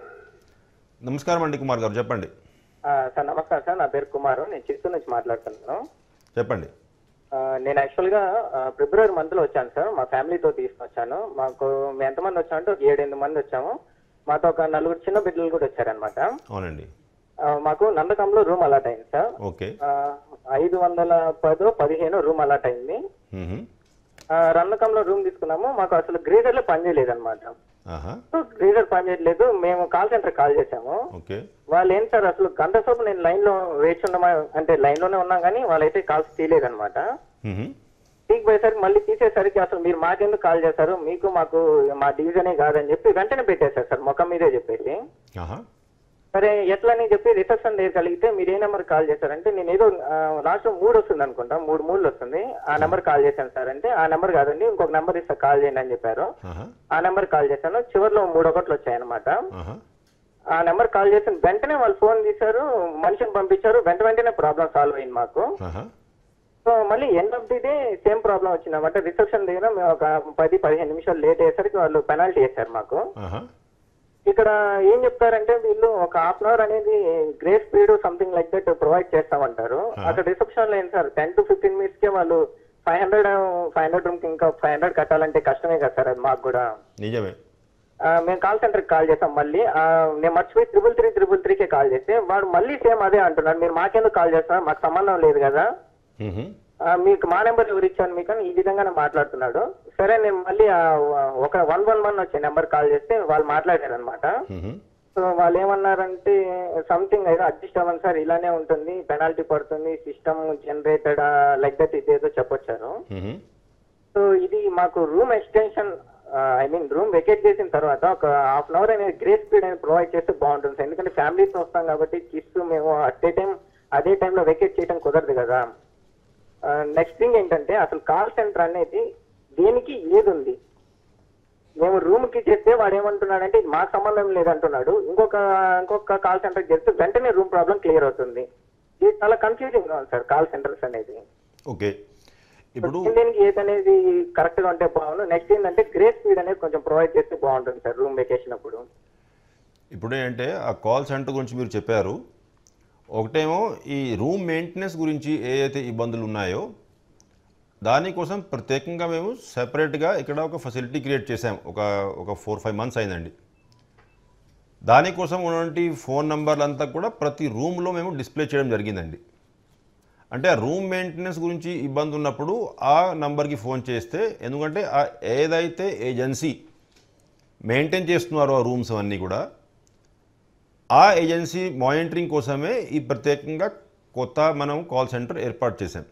నమస్కారం అండి కుమార్ గారు చెప్పండి ఆ, సార్ నమస్కారం సార్ నా పేరు కుమారు నేను చిత్తూరు నుంచి మాట్లాడుతున్నాను చెప్పండి ఆ, నేను యాక్చువల్గా ఆ, ఫిబ్రవరి మంత్లో వచ్చాను సార్ మా ఫ్యామిలీతో తీసుకొచ్చాను మాకు మేము ఎంతమంది వచ్చామంటే ఒక ఏడెనిమిది మంది వచ్చాము మాతో ఒక నలుగురు చిన్న బిడ్డలు కూడా వచ్చారనమాట అవునండి మాకు నందకంలో రూమ్ అలాట్ అయింది సార్ ఓకే ఆ, ఐదు వందల పదో పదిహేను రూమ్ అలాట్ అయింది మ్మ్. ఆ, రందకంలో రూమ్ తీసుకున్నాము మాకు అసలు గ్రీడర్లో పనిచేయలేదు అనమాట ఆహా గ్రీడర్ పనిచేయట్లేదు మేము కాల్ సెంటర్ కాల్ చేసాము ఓకే వాళ్ళు ఏం సార్ అసలు గంట సేపు నేను లైన్ లో వేచి ఉండమా అంటే లైన్ లోనే ఉన్నాం కానీ వాళ్ళైతే కాల్స్ తీయలేదన్నమాట మ్మ్. టీకి పోయేసరికి మళ్ళీ తీసేసరికి అసలు మీరు మాకెందుకు కాల్ చేశారు మీకు మాకు మా డివిజనే కాదని చెప్పి వెంటనే పెట్టేశారు సార్ ముఖం మీదే చెప్పేసి ఆహా సరే ఎట్లా అని చెప్పి రిసెప్షన్ దగ్గర కలిగితే మీరు ఏ నెంబర్ కాల్ చేశారంటే నేను ఏదో లాస్ట్ మూడు వస్తుంది అనుకుంటా మూడు మూడు వస్తుంది ఆ నెంబర్ కాల్ చేశాను సార్ అంటే ఆ నెంబర్ కాదండి ఇంకొక నెంబర్ ఇస్తా కాల్ చేయండి అని చెప్పారు ఆహా ఆ నెంబర్ కాల్ చేశాను చివరిలో మూడు ఒకట్లు వచ్చాయన్నమాట ఆహా ఆ నెంబర్ కాల్ చేసిన వెంటనే వాళ్ళు ఫోన్ తీశారు మనిషిని పంపించారు వెంట వెంటనే ప్రాబ్లం సాల్వ్ అయింది మాకు ఆహా సో మళ్ళీ end of the day same problem వచ్చింది అనమాట రిసెప్షన్ దగ్గర మేము ఒక పది పదిహేను నిమిషాలు లేట్ అయ్యేసరికి వాళ్ళు పెనాల్టీ వేశారు మాకు ఆహా ఇక్కడ ఏం చెప్తారంటే వీళ్ళు ఒక హాఫ్ అన్ అవర్ అనేది grace period something like that provide చేస్తామంటారు అక్కడ రిసెప్షన్ లో ఏం sir ten to fifteen minutes కే వాళ్ళు five hundred five hundred room కి ఇంకా ఫైవ్ హండ్రెడ్ కట్టాలంటే కష్టమే కదా సార్ అది మాకు కూడా నిజమే ఆ, మేము కాల్ సెంటర్ కాల్ చేసాం మళ్ళీ ఆ, నేను మర్చిపోయి త్రిబుల్ త్రీ త్రిబుల్ త్రీకే కాల్ చేస్తే వాడు మళ్ళీ సేమ్ అదే అంటున్నాడు మీరు మాకెందుకు కాల్ చేస్తున్నారు మాకు సంబంధం లేదు కదా మ్మ్. ఆ, మీకు మా నెంబర్ ఎవరు ఇచ్చాను మీకు అని ఈ విధంగానే మాట్లాడుతున్నాడు సరే నేను మళ్ళీ ఆ, ఒక వన్ వన్ వన్ వచ్చే నెంబర్ కాల్ చేస్తే వాళ్ళు మాట్లాడారు అనమాట మ్మ్. సో వాళ్ళు ఏమన్నారంటే సంథింగ్ ఏదో అడ్జస్ట్ అవ్వండి సార్ ఇలానే ఉంటుంది పెనాల్టీ పడుతుంది సిస్టమ్ జనరేటెడ్ లైక్ దట్ ఇదేదో చెప్పొచ్చారు మ్మ్. సో ఇది మాకు room extension I mean room vacate చేసిన తర్వాత ఒక హాఫ్ అన్ అవర్ అనేది గ్రేస్ పీరియడ్ అనేది ప్రొవైడ్ చేస్తే బాగుంటుంది సార్ ఎందుకంటే ఫ్యామిలీతో వస్తాం కాబట్టి కిడ్స్ మేము అట్ ఏ టైం అదే టైంలో వెకేట్ చేయడం కుదరదు కదా నెక్స్ట్ థింగ్ ఏంటంటే అసలు కాల్ సెంటర్ అనేది దేనికి ఏది ఉంది మేము రూమ్ కి చేస్తే వాడు ఏమంటున్నాడంటే ఇది మాకు సంబంధం లేదంటున్నాడు ఇంకొక ఇంకొక కాల్ సెంటర్ చేస్తే వెంటనే రూమ్ ప్రాబ్లం క్లియర్ అవుతుంది ఇది చాలా కన్ఫ్యూజింగ్ గా ఉంది సార్ కాల్ సెంటర్స్ అనేది ఓకే ఇప్పుడు దీనికి ఏదనేది కరెక్ట్ గా ఉంటే బాగుండు నెక్స్ట్ ఏంటంటే గ్రేస్ స్పీడ్ అనేది కొంచెం ప్రొవైడ్ చేస్తే బాగుంటుంది సార్ రూమ్ వెకేషన్ అప్పుడు ఇప్పుడు ఏంటంటే ఆ కాల్ సెంటర్ గురించి మీరు చెప్పారు ఒకటేమో ఈ రూమ్ మెయింటెనెన్స్ గురించి ఏ అయితే ఇబ్బందులు ఉన్నాయో దానికోసం ప్రత్యేకంగా మేము సెపరేట్గా ఇక్కడ ఒక ఫెసిలిటీ క్రియేట్ చేసాం ఒక ఒక ఫోర్ ఫైవ్ మంత్స్ అయిందండి దానికోసం ఉన్నటువంటి ఫోన్ నంబర్లంతా కూడా ప్రతి రూమ్లో మేము డిస్ప్లే చేయడం జరిగిందండి అంటే ఆ రూమ్ మెయింటెనెన్స్ గురించి ఇబ్బంది ఉన్నప్పుడు ఆ నంబర్కి ఫోన్ చేస్తే ఎందుకంటే ఆ ఏదైతే ఏజెన్సీ మెయింటైన్ చేస్తున్నారో ఆ రూమ్స్ అన్నీ కూడా ఆ ఏజెన్సీ మానిటరింగ్ కోసమే ఈ ప్రత్యేకంగా కొత్త మనం కాల్ సెంటర్ ఏర్పాటు చేశాం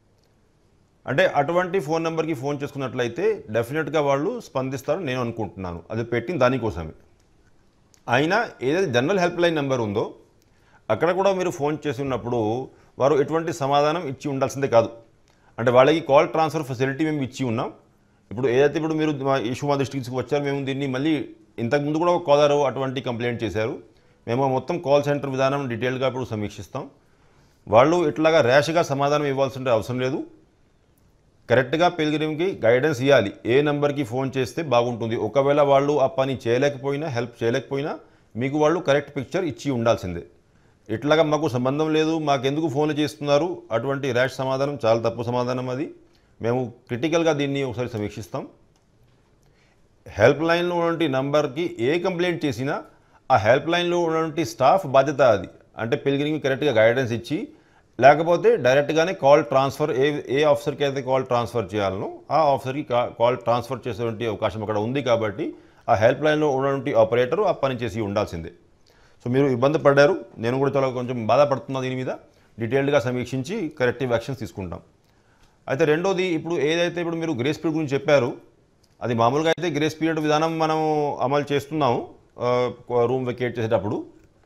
అంటే అటువంటి ఫోన్ నెంబర్కి ఫోన్ చేసుకున్నట్లయితే డెఫినెట్గా వాళ్ళు స్పందిస్తారని నేను అనుకుంటున్నాను అది పెట్టిన దానికోసమే అయినా ఏదైతే జనరల్ హెల్ప్ లైన్ నెంబర్ ఉందో అక్కడ కూడా మీరు ఫోన్ చేసి ఉన్నప్పుడు వారు ఎటువంటి సమాధానం ఇచ్చి ఉండాల్సిందే కాదు అంటే వాళ్ళకి కాల్ ట్రాన్స్ఫర్ ఫెసిలిటీ మేము ఇచ్చి ఉన్నాం ఇప్పుడు ఏదైతే ఇప్పుడు మీరు మా ఇష్యూ మా దృష్టికి వచ్చారు మేము దీన్ని మళ్ళీ ఇంతకుముందు కూడా ఒక కాలర్ అటువంటి కంప్లైంట్ చేశారు మేము మొత్తం కాల్ సెంటర్ విధానం డీటెయిల్గా ఇప్పుడు సమీక్షిస్తాం వాళ్ళు ఇట్లాగా ర్యాష్గా సమాధానం ఇవ్వాల్సిన అవసరం లేదు కరెక్ట్గా పిల్గ్రిమ్కి గైడెన్స్ ఇవ్వాలి ఏ నెంబర్కి ఫోన్ చేస్తే బాగుంటుంది ఒకవేళ వాళ్ళు ఆ పని చేయలేకపోయినా హెల్ప్ చేయలేకపోయినా మీకు వాళ్ళు కరెక్ట్ పిక్చర్ ఇచ్చి ఉండాల్సిందే ఇట్లాగా మాకు సంబంధం లేదు మాకెందుకు ఫోన్లు చేస్తున్నారు అటువంటి ర్యాష్ సమాధానం చాలా తప్పు సమాధానం అది మేము క్రిటికల్గా దీన్ని ఒకసారి సమీక్షిస్తాం హెల్ప్ లైన్లో ఉన్నటువంటి నంబర్కి ఏ కంప్లైంట్ చేసినా ఆ హెల్ప్ లైన్లో ఉన్నటువంటి స్టాఫ్ బాధ్యత అది అంటే పిల్గ్రిమ్కి కరెక్ట్గా గైడెన్స్ ఇచ్చి లేకపోతే డైరెక్ట్గానే కాల్ ట్రాన్స్ఫర్ ఏ ఏ ఆఫీసర్కి అయితే కాల్ ట్రాన్స్ఫర్ చేయాలనో ఆ ఆఫీసర్కి కా- కాల్ ట్రాన్స్ఫర్ చేసేటువంటి అవకాశం అక్కడ ఉంది కాబట్టి ఆ హెల్ప్ లైన్లో ఉన్నటువంటి ఆపరేటరు ఆ పని చేసి ఉండాల్సిందే సో మీరు ఇబ్బంది పడ్డారు నేను కూడా చాలా కొంచెం బాధపడుతున్నా దీని మీద డీటెయిల్డ్గా సమీక్షించి కరెక్టివ్ యాక్షన్స్ తీసుకుంటాం అయితే రెండోది ఇప్పుడు ఏదైతే ఇప్పుడు మీరు గ్రేస్ పీరియడ్ గురించి చెప్పారు అది మామూలుగా అయితే గ్రేస్ పీరియడ్ విధానం మనం అమలు చేస్తున్నాము రూమ్ వెకేట్ చేసేటప్పుడు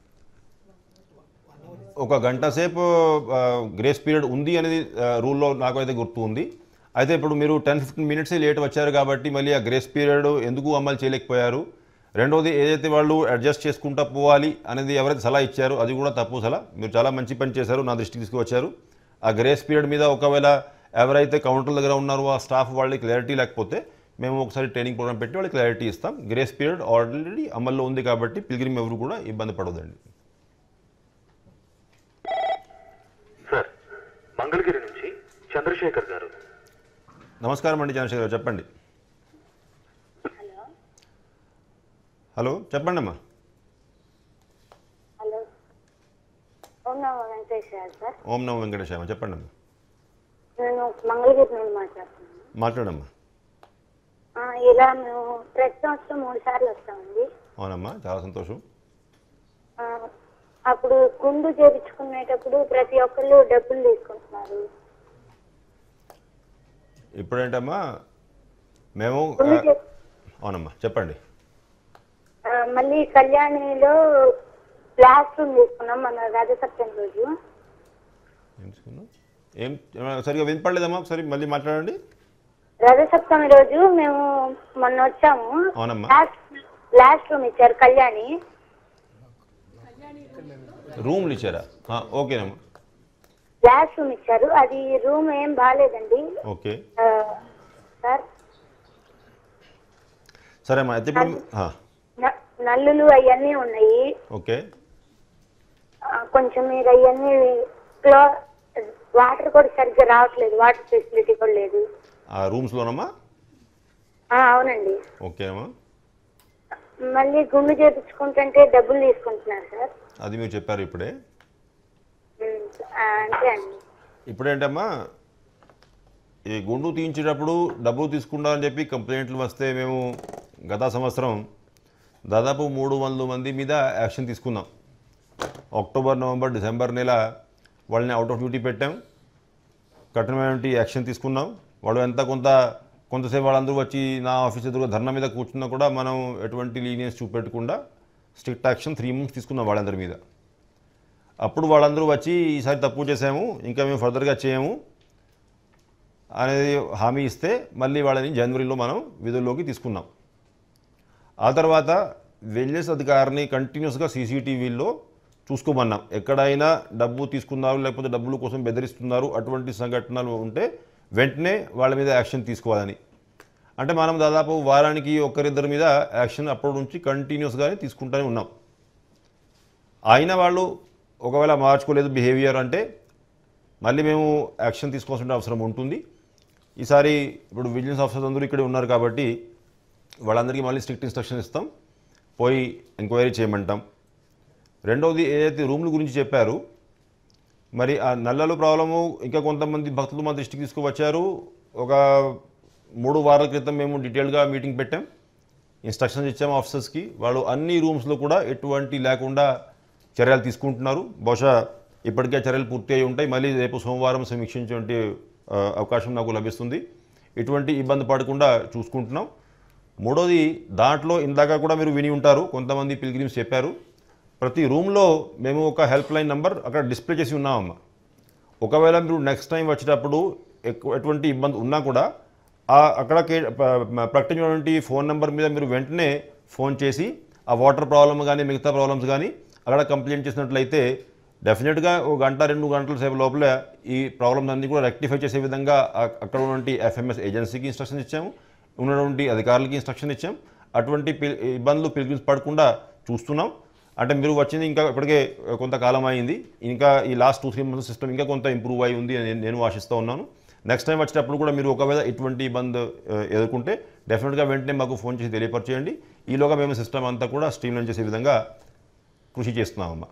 ఒక గంట సేపు ఆ, గ్రేస్ పీరియడ్ ఉంది అనేది ఆ, రూల్లో నాకు అయితే గుర్తు ఉంది అయితే ఇప్పుడు మీరు టెన్ ఫిఫ్టీన్ మినిట్సే లేట్ వచ్చారు కాబట్టి మళ్ళీ ఆ గ్రేస్ పీరియడ్ ఎందుకు అమలు చేయలేకపోయారు రెండోది ఏదైతే వాళ్ళు అడ్జస్ట్ చేసుకుంటా పోవాలి అనేది ఎవరైతే సలహా ఇచ్చారో అది కూడా తప్పు సలహా మీరు చాలా మంచి పని చేశారు నా దృష్టికి తీసుకువచ్చారు ఆ గ్రేస్ పీరియడ్ మీద ఒకవేళ ఎవరైతే కౌంటర్ దగ్గర ఉన్నారో ఆ స్టాఫ్ వాళ్ళకి క్లారిటీ లేకపోతే మేము ఒకసారి ట్రైనింగ్ ప్రోగ్రామ్ పెట్టి వాళ్ళకి క్లారిటీ ఇస్తాం గ్రేస్ పీరియడ్ ఆల్రెడీ అమల్లో ఉంది కాబట్టి పిల్గ్రిమ్ ఎవరు కూడా ఇబ్బంది పడదండి సార్ మంగళగిరి నుంచి చంద్రశేఖర్ గారు నమస్కారం అండి చంద్రశేఖర్ గారు చెప్పండి హలో చెప్పండి అమ్మా హలో ఓం నమో వెంకటేశ్వర సార్ ఓం నమో వెంకటేశ్వర చెప్పండి అమ్మా నేను మంగళగిరి నుండి మాట్లాడుతున్నాను మాట్లాడమ్మా ఆ, ఇలా మేము ప్రతి సంవత్సరం మూడు సార్లు వస్తామండి అవునమ్మా చాలా సంతోషం ఆ, అప్పుడు గుండు చేపించుకునేటప్పుడు ప్రతి ఒక్కళ్ళు డబ్బులు తీసుకుంటున్నారు ఇప్పుడేంటమ్మా మేము గుండు చే- అవునమ్మా చెప్పండి ఆ, మళ్ళీ కళ్యాణిలో క్లాస్ రూమ్ తీసుకున్నాం మన రాజసత్యం రోజు ఏం తీసుకున్నాం? ఏం ఏమైనా సరిగా వినపడలేదమ్మా ఒకసారి మళ్ళీ మాట్లాడండి రథసప్తమి రోజు మేము మొన్న వచ్చాము అవునమ్మా లాస్ట్ లాస్ట్ రూమ్ ఇచ్చారు కళ్యాణి రూమ్లు ఇచ్చారా ఆ, ఓకేనమ్మా లాస్ట్ రూమ్ ఇచ్చారు అది రూమ్ ఏం బాగాలేదండి ఓకే ఆ, సార్ సరే అమ్మా అయితే ఇప్పుడు ఆ, న- నల్లులు అవన్నీ ఉన్నాయి ఓకే ఆ, కొంచెం మీరు అవన్నీ క్లో వాటర్ కూడా సరిగ్గా రావట్లేదు వాటర్ ఫెసిలిటీ కూడా లేదు ఆ రూమ్స్లోనమ్మా ఆ, అవునండి ఓకే అమ్మా మళ్ళీ గుండు చేపించుకుంటుంటే డబ్బులు తీసుకుంటున్నారు సార్ అది మీరు చెప్పారు ఇప్పుడే ఉమ్, ఆ, అంతే అండి ఇప్పుడేంటమ్మా ఈ గుండు తీయించేటప్పుడు డబ్బులు తీసుకుంటామని చెప్పి కంప్లైంట్లు వస్తే మేము గత సంవత్సరం దాదాపు మూడు వందల మంది మీద యాక్షన్ తీసుకున్నాం అక్టోబర్ నవంబర్ డిసెంబర్ నెల వాళ్ళని అవుట్ ఆఫ్ డ్యూటీ పెట్టాం కఠినమైనటువంటి యాక్షన్ తీసుకున్నాం వాళ్ళు ఎంత కొంత కొంతసేపు వాళ్ళందరూ వచ్చి నా ఆఫీస్ ఎదురుగా ధర్నా మీద కూర్చున్నా కూడా మనం ఎటువంటి లీనియన్స్ చూపెట్టకుండా స్ట్రిక్ట్ యాక్షన్ త్రీ మంత్స్ తీసుకున్నాం వాళ్ళందరి మీద అప్పుడు వాళ్ళందరూ వచ్చి ఈసారి తప్పు చేసాము ఇంకా మేము ఫర్దర్గా చేయము అనేది హామీ ఇస్తే మళ్ళీ వాళ్ళని జనవరిలో మనం విధుల్లోకి తీసుకున్నాం ఆ తర్వాత వెల్నెస్ అధికారిని కంటిన్యూస్గా సీసీటీవీల్లో చూసుకోమన్నాం ఎక్కడైనా డబ్బు తీసుకున్నారు లేకపోతే డబ్బుల కోసం బెదిరిస్తున్నారు అటువంటి సంఘటనలు ఉంటే వెంటనే వాళ్ళ మీద యాక్షన్ తీసుకోవాలని అంటే మనం దాదాపు వారానికి ఒకరిద్దరి మీద యాక్షన్ అప్పటి నుంచి కంటిన్యూస్గానే తీసుకుంటూనే ఉన్నాం అయినా వాళ్ళు ఒకవేళ మార్చుకోలేదు బిహేవియర్ అంటే మళ్ళీ మేము యాక్షన్ తీసుకోవాల్సిన అవసరం ఉంటుంది ఈసారి ఇప్పుడు విజిలెన్స్ ఆఫీసర్స్ అందరూ ఇక్కడే ఉన్నారు కాబట్టి వాళ్ళందరికీ మళ్ళీ స్ట్రిక్ట్ ఇన్స్ట్రక్షన్ ఇస్తాం పోయి ఎంక్వైరీ చేయమంటాం రెండవది ఏదైతే రూమ్ల గురించి చెప్పారు మరి ఆ నల్లలు ప్రాబ్లము ఇంకా కొంతమంది భక్తులు మా దృష్టికి తీసుకువచ్చారు ఒక మూడు వారాల క్రితం మేము డీటెయిల్గా మీటింగ్ పెట్టాం ఇన్స్ట్రక్షన్స్ ఇచ్చాము ఆఫీసర్స్కి వాళ్ళు అన్ని రూమ్స్లో కూడా ఎటువంటి లేకుండా చర్యలు తీసుకుంటున్నారు బహుశా ఇప్పటికే చర్యలు పూర్తి అయి ఉంటాయి మళ్ళీ రేపు సోమవారం సమీక్షించే ఆ, అవకాశం నాకు లభిస్తుంది ఎటువంటి ఇబ్బంది పడకుండా చూసుకుంటున్నాం మూడోది దాంట్లో ఇందాక కూడా మీరు విని ఉంటారు కొంతమంది పిల్గ్రిమ్స్ చెప్పారు ప్రతి రూమ్లో మేము ఒక హెల్ప్ లైన్ నెంబర్ అక్కడ డిస్ప్లే చేసి ఉన్నామమ్మా ఒకవేళ మీరు నెక్స్ట్ టైం వచ్చేటప్పుడు ఎక్కువ ఎటువంటి ఇబ్బంది ఉన్నా కూడా ఆ అక్కడ కే- ప- ప్రకటించినటువంటి ఫోన్ నెంబర్ మీద మీరు వెంటనే ఫోన్ చేసి ఆ వాటర్ ప్రాబ్లమ్ కానీ మిగతా ప్రాబ్లమ్స్ కానీ అక్కడ కంప్లైంట్ చేసినట్లయితే డెఫినెట్గా ఒక గంట రెండు గంటల సేపు లోపల ఈ ప్రాబ్లమ్స్ అన్ని కూడా రెక్టిఫై చేసే విధంగా ఆ- అక్కడ ఉన్నటువంటి ఎఫ్ఎంఎస్ ఏజెన్సీకి ఇన్స్ట్రక్షన్ ఇచ్చాము ఉన్నటువంటి అధికారులకి ఇన్స్ట్రక్షన్ ఇచ్చాం అటువంటి పిల్- ఇబ్బందులు పిలిగిన్స్ పడకుండా చూస్తున్నాం అంటే మీరు వచ్చింది ఇంకా ఇప్పటికే కొంతకాలం అయింది ఇంకా ఈ last two three months system ఇంకా కొంత ఇంప్రూవ్ అయి ఉంది అని నేను ఆశిస్తూ ఉన్నాను నెక్స్ట్ టైం వచ్చేటప్పుడు కూడా మీరు ఒకవేళ ఇటువంటి ఇబ్బంది ఆ, ఎదుర్కొంటే డెఫినెట్గా వెంటనే మాకు ఫోన్ చేసి తెలియపరిచేయండి ఈలోగా మేము సిస్టమ్ అంతా కూడా స్ట్రీమ్లైన్ చేసే విధంగా కృషి చేస్తున్నామమ్మా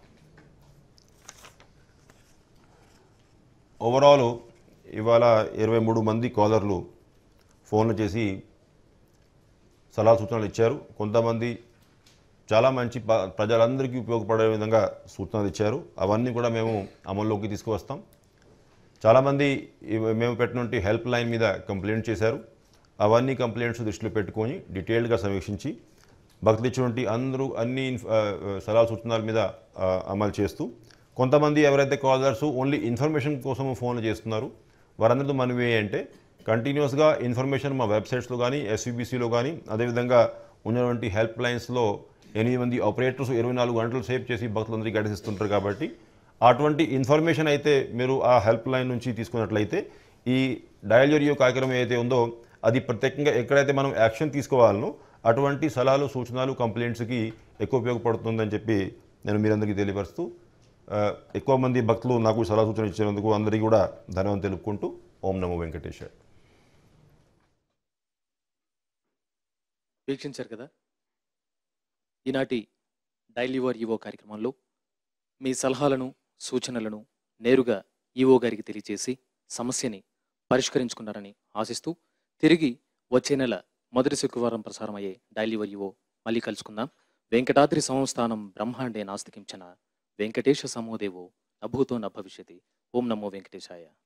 ఓవరాల్ ఇవాళ ఇరవై మూడు మంది కాలర్లు ఫోన్లు చేసి సలహా సూచనలు ఇచ్చారు కొంతమంది చాలా మంచి ప- ప్రజలందరికీ ఉపయోగపడే విధంగా సూచనలు ఇచ్చారు అవన్నీ కూడా మేము అమల్లోకి తీసుకువస్తాం చాలామంది ఇవి మేము పెట్టినటువంటి హెల్ప్ లైన్ మీద కంప్లైంట్ చేశారు అవన్నీ కంప్లైంట్స్ దృష్టిలో పెట్టుకొని డీటెయిల్డ్గా సమీక్షించి భక్తులు ఇచ్చినటువంటి అందరూ అన్ని ఇన్ఫ- ఆ, ఆ, సలహా సూచనల మీద ఆ, అమలు చేస్తూ కొంతమంది ఎవరైతే కాలర్స్ ఓన్లీ ఇన్ఫర్మేషన్ కోసం ఫోన్లు చేస్తున్నారు వారందరితో మనవి అంటే కంటిన్యూస్గా ఇన్ఫర్మేషన్ మా వెబ్సైట్స్లో కానీ ఎస్వీబీసీలో కానీ అదేవిధంగా ఉన్నటువంటి హెల్ప్ లైన్స్లో ఎనిమిది మంది ఆపరేటర్స్ ఇరవై నాలుగు గంటలు సేవ్ చేసి భక్తులందరికీ గైడెన్స్ ఇస్తుంటారు కాబట్టి అటువంటి ఇన్ఫర్మేషన్ అయితే మీరు ఆ హెల్ప్ లైన్ నుంచి తీసుకున్నట్లయితే ఈ డయల్ యోరియో కార్యక్రమం ఏదైతే ఉందో అది ప్రత్యేకంగా ఎక్కడైతే మనం యాక్షన్ తీసుకోవాలనో అటువంటి సలహాలు సూచనలు కంప్లైంట్స్కి ఎక్కువ ఉపయోగపడుతుందని చెప్పి నేను మీరందరికీ తెలియపరుస్తూ ఆ, ఎక్కువ మంది భక్తులు నాకు సలహా సూచన ఇచ్చినందుకు అందరికీ కూడా ధన్యవాదం తెలుపుకుంటూ ఓం నమో వెంకటేశ్వర వీక్షించారు కదా ఈనాటి డైలీ యువర్ ఈవో కార్యక్రమంలో మీ సలహాలను సూచనలను నేరుగా ఈవో గారికి తెలియజేసి సమస్యని పరిష్కరించుకున్నారని ఆశిస్తూ తిరిగి వచ్చే నెల మొదటి శుక్రవారం ప్రసారమయ్యే డైలీ యువర్ ఈవో మళ్ళీ కలుసుకుందాం వెంకటాద్రి సంస్థానం బ్రహ్మాండే నాస్తికించిన వెంకటేశ సమోదేవో నభూతో నభవిష్యతి ఓం నమో వెంకటేశాయ